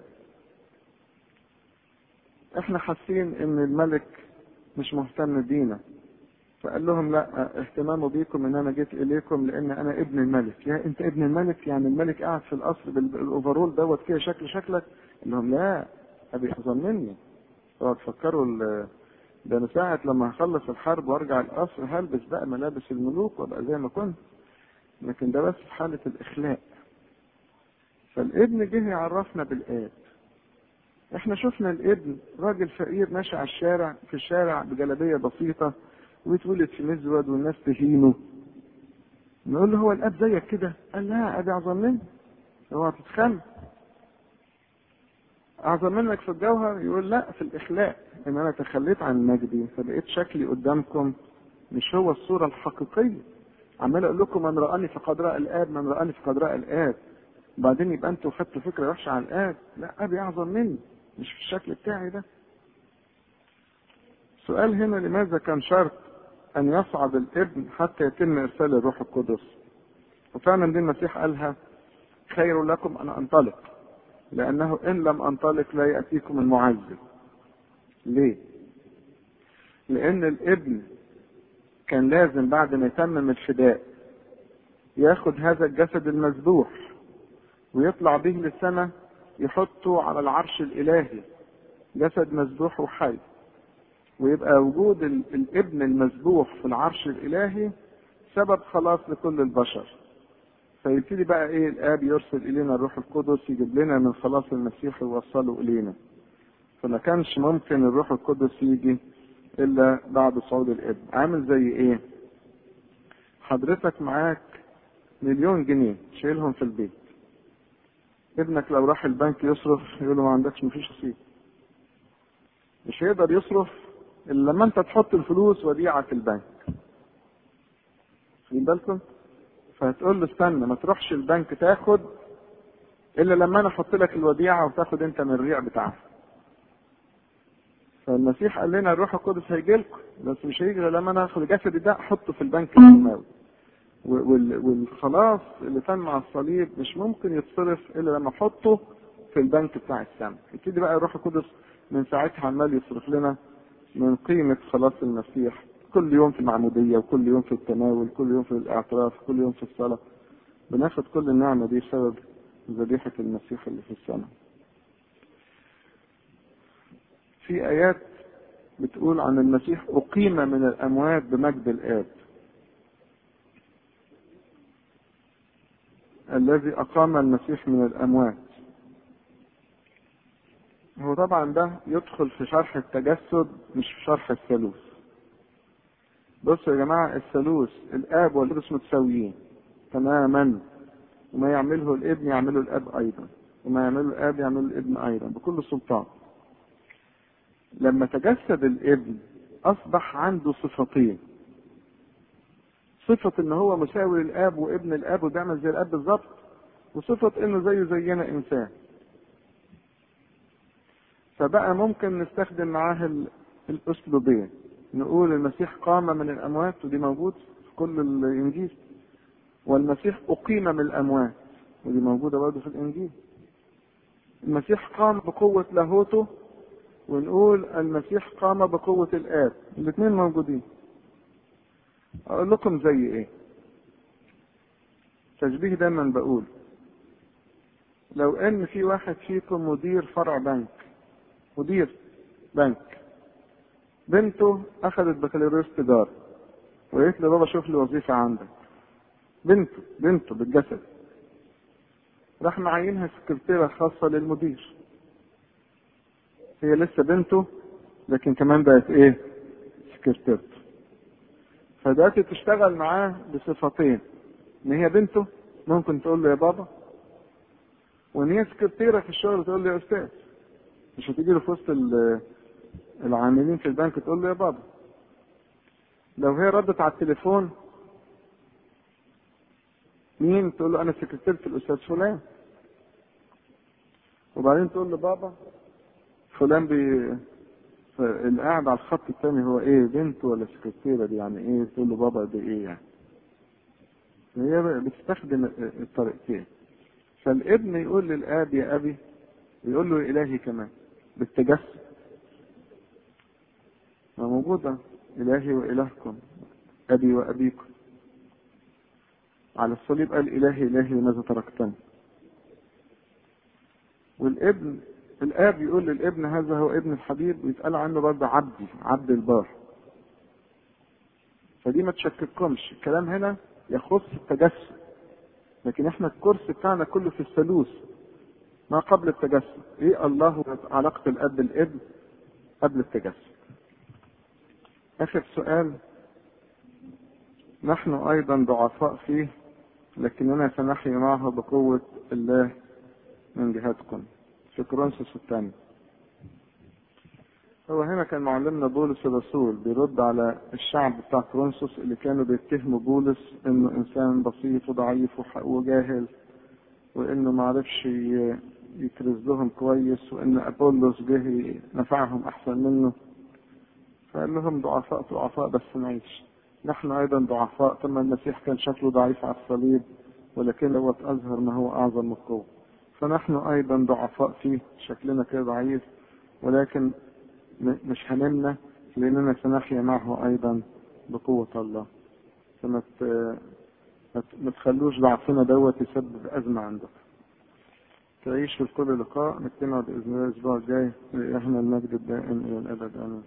Speaker 1: احنا حاسين ان الملك مش مهتم بينا فقال لهم لا اهتمامه بيكم ان انا جيت اليكم لان انا ابن الملك يا انت ابن الملك يعني الملك قاعد في القصر بالاوفرول دوت كده شكل شكلك قال لهم لا ابي اعظم مني اوعوا تفكروا ده انا ساعة لما هخلص الحرب وارجع القصر هلبس بقى ملابس الملوك وابقى زي ما كنت لكن ده بس في حالة الاخلاء فالابن جه يعرفنا بالآب احنا شفنا الابن راجل فقير ماشي على الشارع في الشارع بجلابيه بسيطه ويتولد في مزود والناس تهينه نقول له هو الاب زيك كده قال لا ابي اعظم مني هو تتخم اعظم منك في الجوهر يقول لا في الاخلاق ان انا تخليت عن مجدي فبقيت شكلي قدامكم مش هو الصوره الحقيقيه عمال اقول لكم من رآني فقد رأى الاب من رآني فقد رأى الاب بعدين يبقى انتوا خدتوا فكره وحشه عن الاب لا ابي اعظم مني مش في الشكل بتاعي ده سؤال هنا لماذا كان شرط ان يصعد الابن حتى يتم ارسال الروح القدس وفعلا دي المسيح قالها خير لكم ان انطلق لانه ان لم انطلق لا ياتيكم المعزز ليه لان الابن كان لازم بعد ما يتمم الفداء ياخد هذا الجسد المذبوح ويطلع به للسماء يحطه على العرش الالهي جسد مذبوح وحي ويبقى وجود الابن المذبوح في العرش الالهي سبب خلاص لكل البشر فيبتدي بقى ايه الاب يرسل الينا الروح القدس يجيب لنا من خلاص المسيح ويوصله الينا فما كانش ممكن الروح القدس يجي الا بعد صعود الابن عامل زي ايه حضرتك معاك مليون جنيه شايلهم في البيت ابنك لو راح البنك يصرف يقول له ما عندكش مفيش رصيد مش هيقدر يصرف الا لما انت تحط الفلوس وديعه في البنك خلي بالكم فهتقول له استنى ما تروحش البنك تاخد الا لما انا احط لك الوديعه وتاخد انت من الريع بتاعها فالمسيح قال لنا الروح القدس هيجي لكم بس مش هيجي لما انا اخد جسدي ده احطه في البنك السماوي والخلاص اللي تم على الصليب مش ممكن يتصرف الا لما احطه في البنك بتاع السماء يبتدي بقى الروح القدس من ساعتها عمال يصرف لنا من قيمة خلاص المسيح كل يوم في المعمودية وكل يوم في التناول كل يوم في الاعتراف كل يوم في الصلاة بناخد كل النعمة دي بسبب ذبيحة المسيح اللي في السماء في آيات بتقول عن المسيح أقيم من الأموات بمجد الآب الذي أقام المسيح من الأموات هو طبعا ده يدخل في شرح التجسد مش في شرح الثالوث بصوا يا جماعة الثالوث الآب والقدس متساويين تماما وما يعمله الابن يعمله الآب أيضا وما يعمله الآب يعمله الابن أيضا بكل سلطان لما تجسد الابن أصبح عنده صفتين صفة ان هو مساوي للاب وابن الاب وبيعمل زي الاب بالظبط وصفة انه زيه زينا انسان فبقى ممكن نستخدم معاه الاسلوبين نقول المسيح قام من الاموات ودي موجود في كل الانجيل والمسيح اقيم من الاموات ودي موجودة برضه في الانجيل المسيح قام بقوة لاهوته ونقول المسيح قام بقوة الاب الاثنين موجودين اقول لكم زي ايه تشبيه دايما بقول لو ان في واحد فيكم مدير فرع بنك مدير بنك بنته اخذت بكالوريوس تجاره وقالت له بابا شوف لي وظيفه عندك بنته بنته بالجسد راح معينها سكرتيره خاصه للمدير هي لسه بنته لكن كمان بقت ايه سكرتيرته فدلوقتي تشتغل معاه بصفتين ان هي بنته ممكن تقول له يا بابا وان هي سكرتيره في الشغل تقول له يا استاذ مش هتيجي له في وسط العاملين في البنك تقول له يا بابا لو هي ردت على التليفون مين تقول له انا سكرتيرة الاستاذ فلان وبعدين تقول له بابا فلان بي اللي قاعد على الخط الثاني هو ايه بنت ولا سكرتيره دي يعني ايه تقول له بابا ده ايه يعني هي بتستخدم الطريقتين فالابن يقول للاب يا ابي ويقول له الهي كمان بالتجسد ما موجودة إلهي وإلهكم أبي وأبيكم على الصليب قال إلهي إلهي لماذا تركتني والابن الاب يقول للابن هذا هو ابن الحبيب ويتقال عنه برضه عبدي عبد البار فدي ما تشكككمش الكلام هنا يخص التجسد لكن احنا الكورس بتاعنا كله في الثالوث ما قبل التجسد ايه الله علاقة الاب بالابن قبل التجسد اخر سؤال نحن ايضا ضعفاء فيه لكننا سنحيا معه بقوة الله من جهتكم في كورنثوس الثاني هو هنا كان معلمنا بولس الرسول بيرد على الشعب بتاع كورنثوس اللي كانوا بيتهموا بولس انه انسان بسيط وضعيف وجاهل وانه ما عرفش يكرز لهم كويس وان ابولس جه نفعهم احسن منه فقال لهم ضعفاء ضعفاء بس نعيش نحن ايضا ضعفاء ثم المسيح كان شكله ضعيف على الصليب ولكن هو اظهر ما هو اعظم من القوه فنحن ايضا ضعفاء فيه شكلنا كده ضعيف ولكن مش هممنا لاننا سنحيا معه ايضا بقوه الله فما ما تخلوش ضعفنا دوت يسبب ازمه عندكم تعيش في كل لقاء نجتمع باذن الله الاسبوع الجاي احنا المجد الدائم الى الابد امين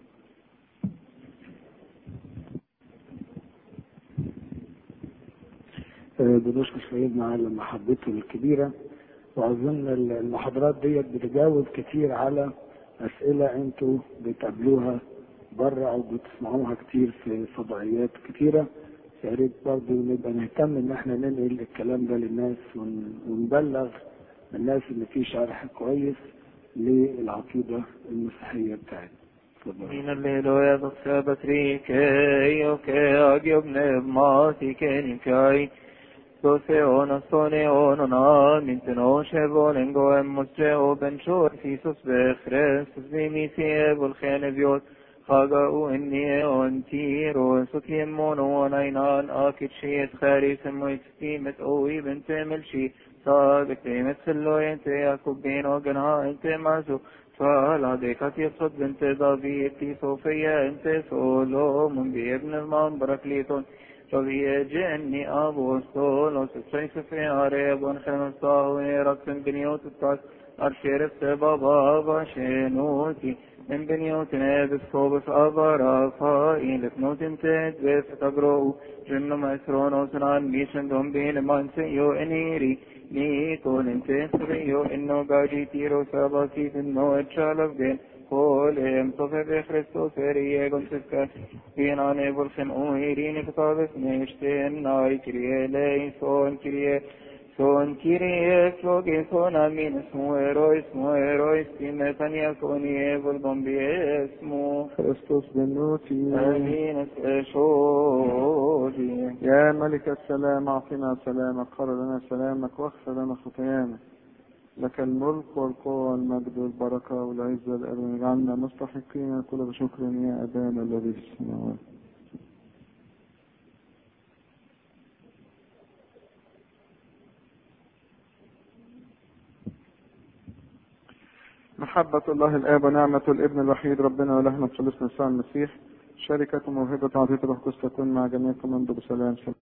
Speaker 2: بنشكر سيدنا على محبته الكبيرة وأظن المحاضرات ديت بتجاوب كتير على أسئلة أنتوا بتقابلوها بره أو بتسمعوها كتير في فضائيات كتيرة يا ريت برضه نبقى نهتم إن احنا ننقل الكلام ده للناس ونبلغ الناس إن في شرح كويس للعقيدة المسيحية بتاعتنا.
Speaker 3: من الليلويا بخشى يوكي أجيبنا بماتي كيني كاي Doseono soneono min tenoshe volen goem mostreo ben shor Isus bechres zimi sievol cheneviot Chaga u inni on tiro sutiem mono on einan akit shiet charis emoit stimet o ibn temel shi صادق تيمت خلوين تياكب بين وقنها انت معزو فالعديقة يصد بنت ضبيب تي صوفيا انت سولوم بابن المنبرك ليتون فبي جني أبوستولوس الشيخ في عريب خمسة ويرقس بنيوت التاس أرشير بابا باشينوتي من بنيوت نابس صوبس أبرا فائل فنوت تد بس تقرؤ جن مسرونوس عن ميشن دون بين من سيو انيري نيكون انت سريو انو قاجي تيرو ساباسي انو اتشالف بين قولهم صفة بخريستوس ريغون سكا بينا نبول خن اوهيرين كتابس نشتين ناي كريه ليسون كريه son Kyrie flogeson amin esmo erois mo erois timetan yakoni evol bombi esmo
Speaker 1: Christus بنوتي
Speaker 3: amin eshodi
Speaker 1: يا ملك السلام اعطنا سلامك قر لنا سلامك واغفر لنا خطايانا لك الملك والقوة والمجد والبركة والعزة الأبد اجعلنا مستحقين كل بشكر يا أبانا الذي في السماوات محبة الله الآب ونعمة الابن الوحيد ربنا ولهنا خلصنا يسوع المسيح شركة موهبة عطية الروح القدس تكون مع جميعكم منذ بسلام